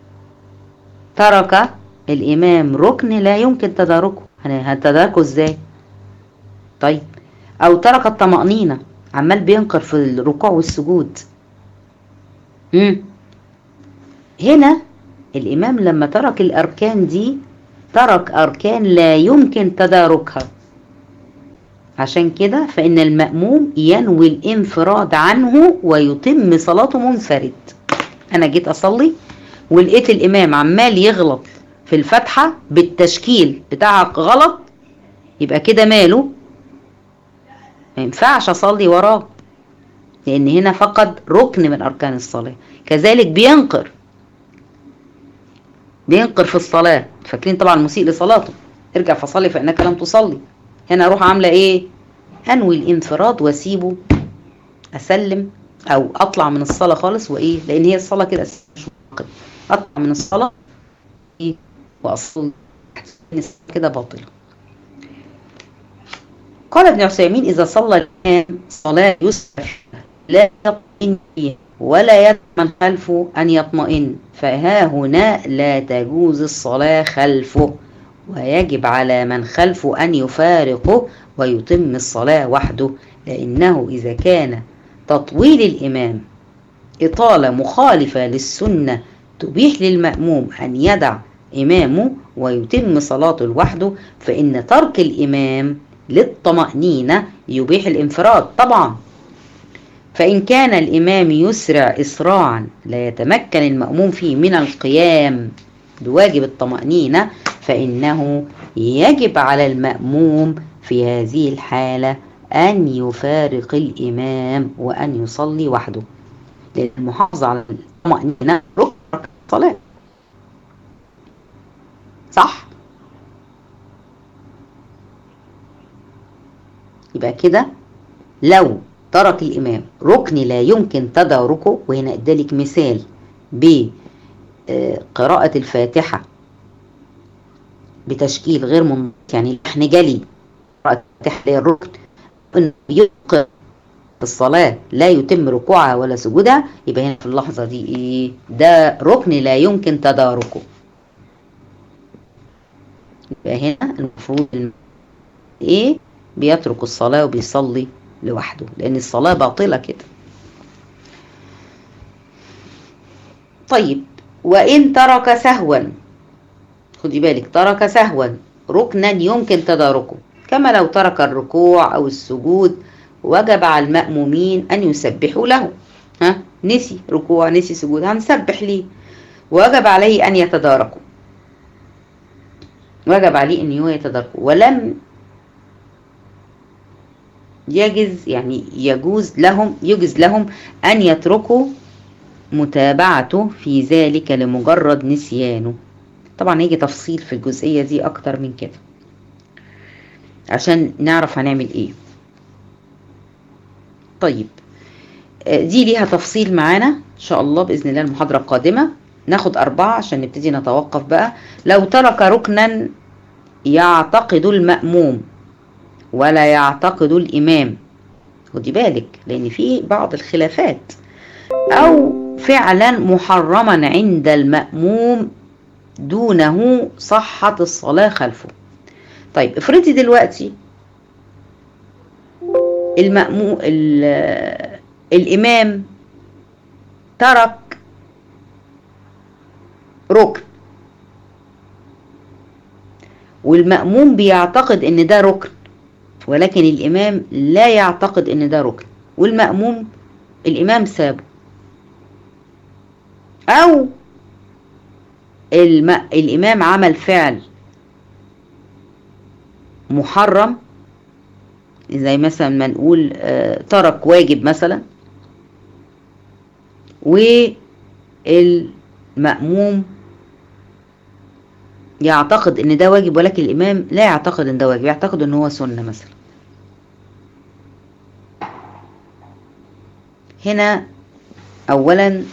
A: ترك الإمام ركن لا يمكن تداركه هتداركه إزاي؟ طيب او ترك الطمأنينة عمال بينقر في الركوع والسجود مم. هنا الامام لما ترك الاركان دي ترك اركان لا يمكن تداركها عشان كده فان المأموم ينوي الانفراد عنه ويتم صلاته منفرد انا جيت اصلي ولقيت الامام عمال يغلط في الفاتحة بالتشكيل بتاعها غلط يبقى كده ماله ما ينفعش اصلي وراه لان هنا فقد ركن من اركان الصلاه كذلك بينقر بينقر في الصلاه فاكرين طبعا المسيء لصلاته ارجع فصلي فانك لم تصلي هنا اروح عامله ايه انوي الانفراد واسيبه اسلم او اطلع من الصلاه خالص وايه لان هي الصلاه كده اطلع من الصلاه ايه واصلي كده باطله قال ابن عثيمين إذا صلى الإمام صلاة يسر لا يطمئن فيها ولا يطمن خلفه أن يطمئن فها هنا لا تجوز الصلاة خلفه ويجب على من خلفه أن يفارقه ويتم الصلاة وحده لأنه إذا كان تطويل الإمام إطالة مخالفة للسنة تبيح للمأموم أن يدع إمامه ويتم صلاته لوحده فإن ترك الإمام للطمأنينة يبيح الانفراد طبعا فإن كان الإمام يسرع إسراعا لا يتمكن المأموم فيه من القيام بواجب الطمأنينة فإنه يجب على المأموم في هذه الحالة أن يفارق الإمام وأن يصلي وحده لأن المحافظة على الطمأنينة ركن الصلاة صح؟ يبقى كده لو ترك الإمام ركن لا يمكن تداركه وهنا ادالك مثال بقراءة الفاتحة بتشكيل غير من يعني لحن جلي قراءة الفاتحة هي الركن إنه يلقى الصلاة لا يتم ركوعها ولا سجودها يبقى هنا في اللحظة دي إيه ده ركن لا يمكن تداركه يبقى هنا المفروض إيه بيترك الصلاة وبيصلي لوحده لأن الصلاة باطلة كده طيب وإن ترك سهوا خدي بالك ترك سهوا ركنا يمكن تداركه كما لو ترك الركوع أو السجود وجب على المأمومين أن يسبحوا له ها نسي ركوع نسي سجود هنسبح ليه وجب عليه أن يتداركوا وجب عليه أن هو يتداركوا ولم يجز يعني يجوز لهم يجز لهم أن يتركوا متابعته في ذلك لمجرد نسيانه طبعا هيجي تفصيل في الجزئية دي أكتر من كده عشان نعرف هنعمل إيه طيب دي ليها تفصيل معانا إن شاء الله بإذن الله المحاضرة القادمة ناخد أربعة عشان نبتدي نتوقف بقى لو ترك ركنا يعتقد المأموم ولا يعتقد الإمام خدي بالك لأن في بعض الخلافات أو فعلا محرما عند المأموم دونه صحة الصلاة خلفه طيب افرضي دلوقتي المأمو الإمام ترك ركن والمأموم بيعتقد ان ده ركن ولكن الإمام لا يعتقد ان ده ركن والمأموم الإمام سابه أو الم... الإمام عمل فعل محرم زي مثلا ما نقول آه ترك واجب مثلا والمأموم يعتقد ان ده واجب ولكن الامام لا يعتقد ان ده واجب يعتقد ان هو سنة مثلا هنا اولا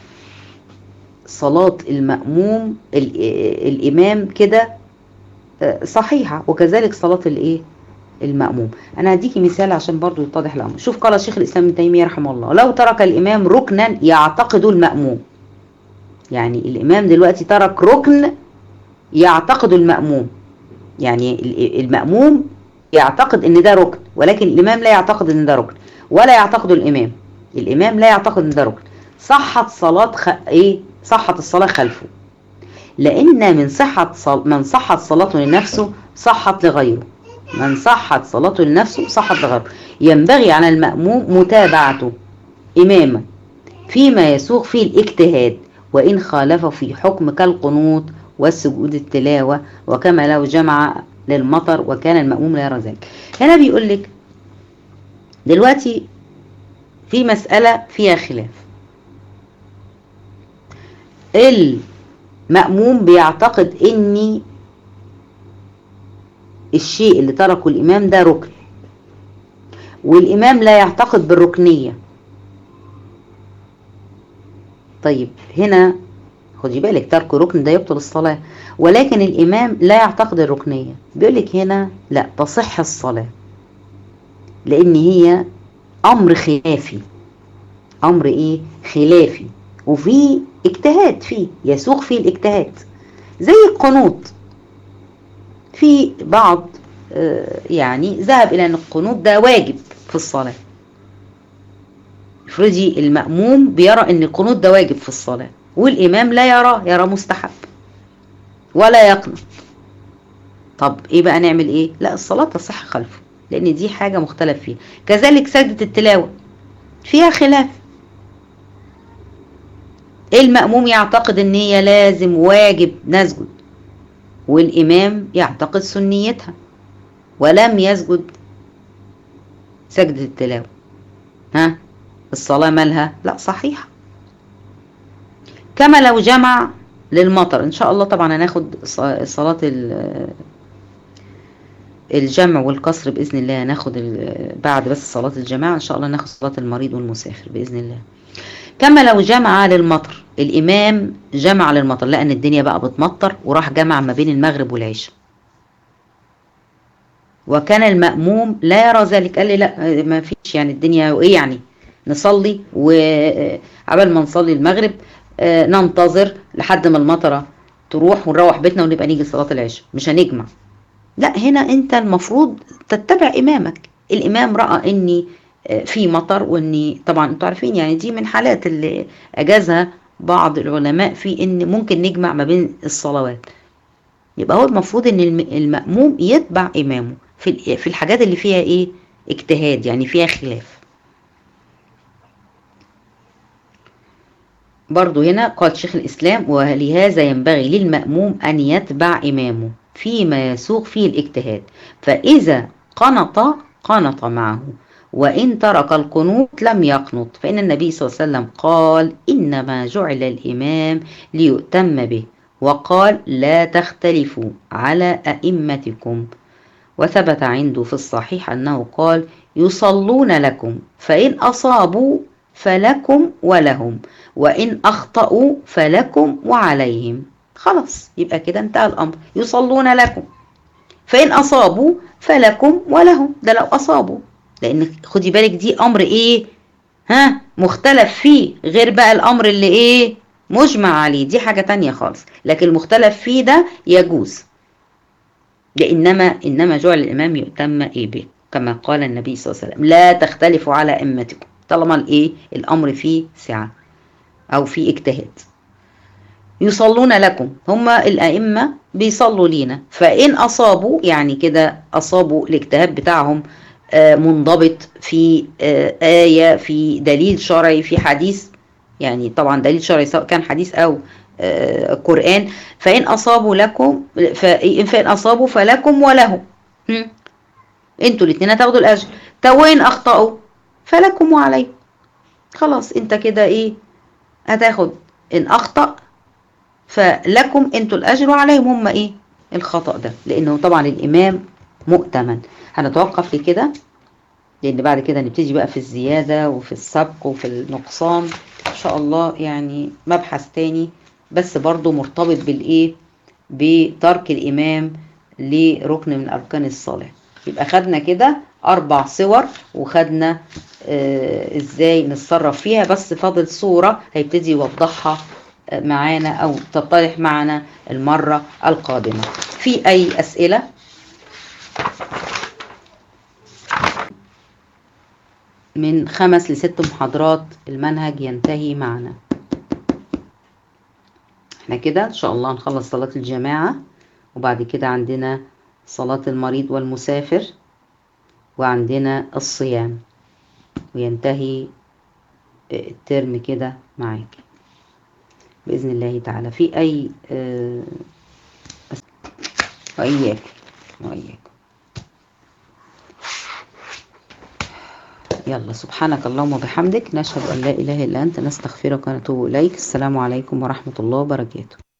A: صلاة المأموم الامام كده صحيحة وكذلك صلاة الايه المأموم انا هديكي مثال عشان برضو يتضح الامر شوف قال الشيخ الاسلام ابن تيمية رحمه الله لو ترك الامام ركنا يعتقد المأموم يعني الامام دلوقتي ترك ركن يعتقد المأموم يعني المأموم يعتقد ان ده ركن ولكن الامام لا يعتقد ان ده ركن ولا يعتقد الامام الامام لا يعتقد ان ده ركن صحت صلاة خ... ايه صحت الصلاة خلفه لان من صحة صل... من صحت صلاته لنفسه صحت لغيره من صحت صلاته لنفسه صحت لغيره ينبغي على المأموم متابعته إماما فيما يسوغ فيه الاجتهاد وإن خالف في حكم كالقنوط والسجود التلاوة وكما لو جمع للمطر وكان المأموم لا يرى ذلك هنا بيقول لك دلوقتي في مسألة فيها خلاف المأموم بيعتقد اني الشيء اللي تركه الإمام ده ركن والإمام لا يعتقد بالركنية طيب هنا خدي بالك ترك ركن ده يبطل الصلاة ولكن الإمام لا يعتقد الركنية بيقولك هنا لا تصح الصلاة لأن هي أمر خلافي أمر إيه خلافي وفي اجتهاد فيه يسوق فيه الاجتهاد زي القنوط في بعض آه، يعني ذهب إلى أن القنوت ده واجب في الصلاة افرضي المأموم بيرى أن القنوت ده واجب في الصلاة والإمام لا يراه يرى مستحب ولا يقنط طب ايه بقى نعمل ايه لا الصلاة تصح خلفه لان دي حاجة مختلف فيها كذلك سجدة التلاوة فيها خلاف المأموم يعتقد ان هي لازم واجب نسجد والإمام يعتقد سنيتها ولم يسجد سجدة التلاوة ها الصلاة مالها لا صحيحة كما لو جمع للمطر ان شاء الله طبعا هناخد ص- صلاة ال- الجمع والقصر بإذن الله هناخد ال- بعد بس صلاة الجماعة ان شاء الله ناخد صلاة المريض والمسافر بإذن الله كما لو جمع للمطر الإمام جمع للمطر لأن الدنيا بقى بتمطر وراح جمع ما بين المغرب والعشاء وكان المأموم لا يرى ذلك قال لي لا ما فيش يعني الدنيا وايه يعني نصلي وعبال ما نصلي المغرب آه، ننتظر لحد ما المطره تروح ونروح بيتنا ونبقى نيجي صلاة العشاء مش هنجمع لا هنا انت المفروض تتبع امامك الامام راى اني آه، في مطر واني طبعا انتوا عارفين يعني دي من حالات اللي اجازها بعض العلماء في ان ممكن نجمع ما بين الصلوات يبقى هو المفروض ان الم- المأموم يتبع امامه في ال- في الحاجات اللي فيها ايه اجتهاد يعني فيها خلاف برضو هنا قال شيخ الإسلام ولهذا ينبغي للمأموم أن يتبع إمامه فيما يسوق فيه الاجتهاد فإذا قنط قنط معه وإن ترك القنوت لم يقنط فإن النبي صلى الله عليه وسلم قال إنما جعل الإمام ليؤتم به وقال لا تختلفوا على أئمتكم وثبت عنده في الصحيح أنه قال يصلون لكم فإن أصابوا فلكم ولهم وإن أخطأوا فلكم وعليهم خلاص يبقى كده انتهى الأمر يصلون لكم فإن أصابوا فلكم ولهم ده لو أصابوا لأن خدي بالك دي أمر إيه ها مختلف فيه غير بقى الأمر اللي إيه مجمع عليه دي حاجة تانية خالص لكن المختلف فيه ده يجوز ده إنما إنما جعل الإمام يؤتم إيه به كما قال النبي صلى الله عليه وسلم لا تختلفوا على أئمتكم طالما الإيه الأمر فيه سعة أو فيه اجتهاد يصلون لكم هم الأئمة بيصلوا لينا فإن أصابوا يعني كده أصابوا الاجتهاد بتاعهم آه، منضبط في آه، آية في دليل شرعي في حديث يعني طبعا دليل شرعي سواء كان حديث أو آه، قرآن فإن أصابوا لكم فإن فإن أصابوا فلكم ولهم هم؟ انتوا الاثنين هتاخدوا الأجر طب وإن أخطأوا فلكم وعليكم خلاص انت كده ايه هتاخد ان أخطأ فلكم انتوا الأجر وعليهم هم ايه الخطأ ده لأنه طبعا الإمام مؤتمن هنتوقف لكده لأن بعد كده نبتدي بقى في الزيادة وفي السبق وفي النقصان إن شاء الله يعني مبحث تاني بس برضو مرتبط بالإيه بترك الإمام لركن من أركان الصلاة يبقى خدنا كده أربع صور وخدنا آه إزاي نتصرف فيها بس فاضل صورة هيبتدي يوضحها آه، معانا أو تتضح معنا المرة القادمة في أي أسئلة من خمس لست محاضرات المنهج ينتهي معنا احنا كده ان شاء الله نخلص صلاة الجماعة وبعد كده عندنا صلاة المريض والمسافر وعندنا الصيام وينتهي الترم كده معاك بإذن الله تعالى في أي آه، وإياك وإياك يلا سبحانك اللهم وبحمدك نشهد أن لا إله إلا أنت نستغفرك ونتوب إليك السلام عليكم ورحمة الله وبركاته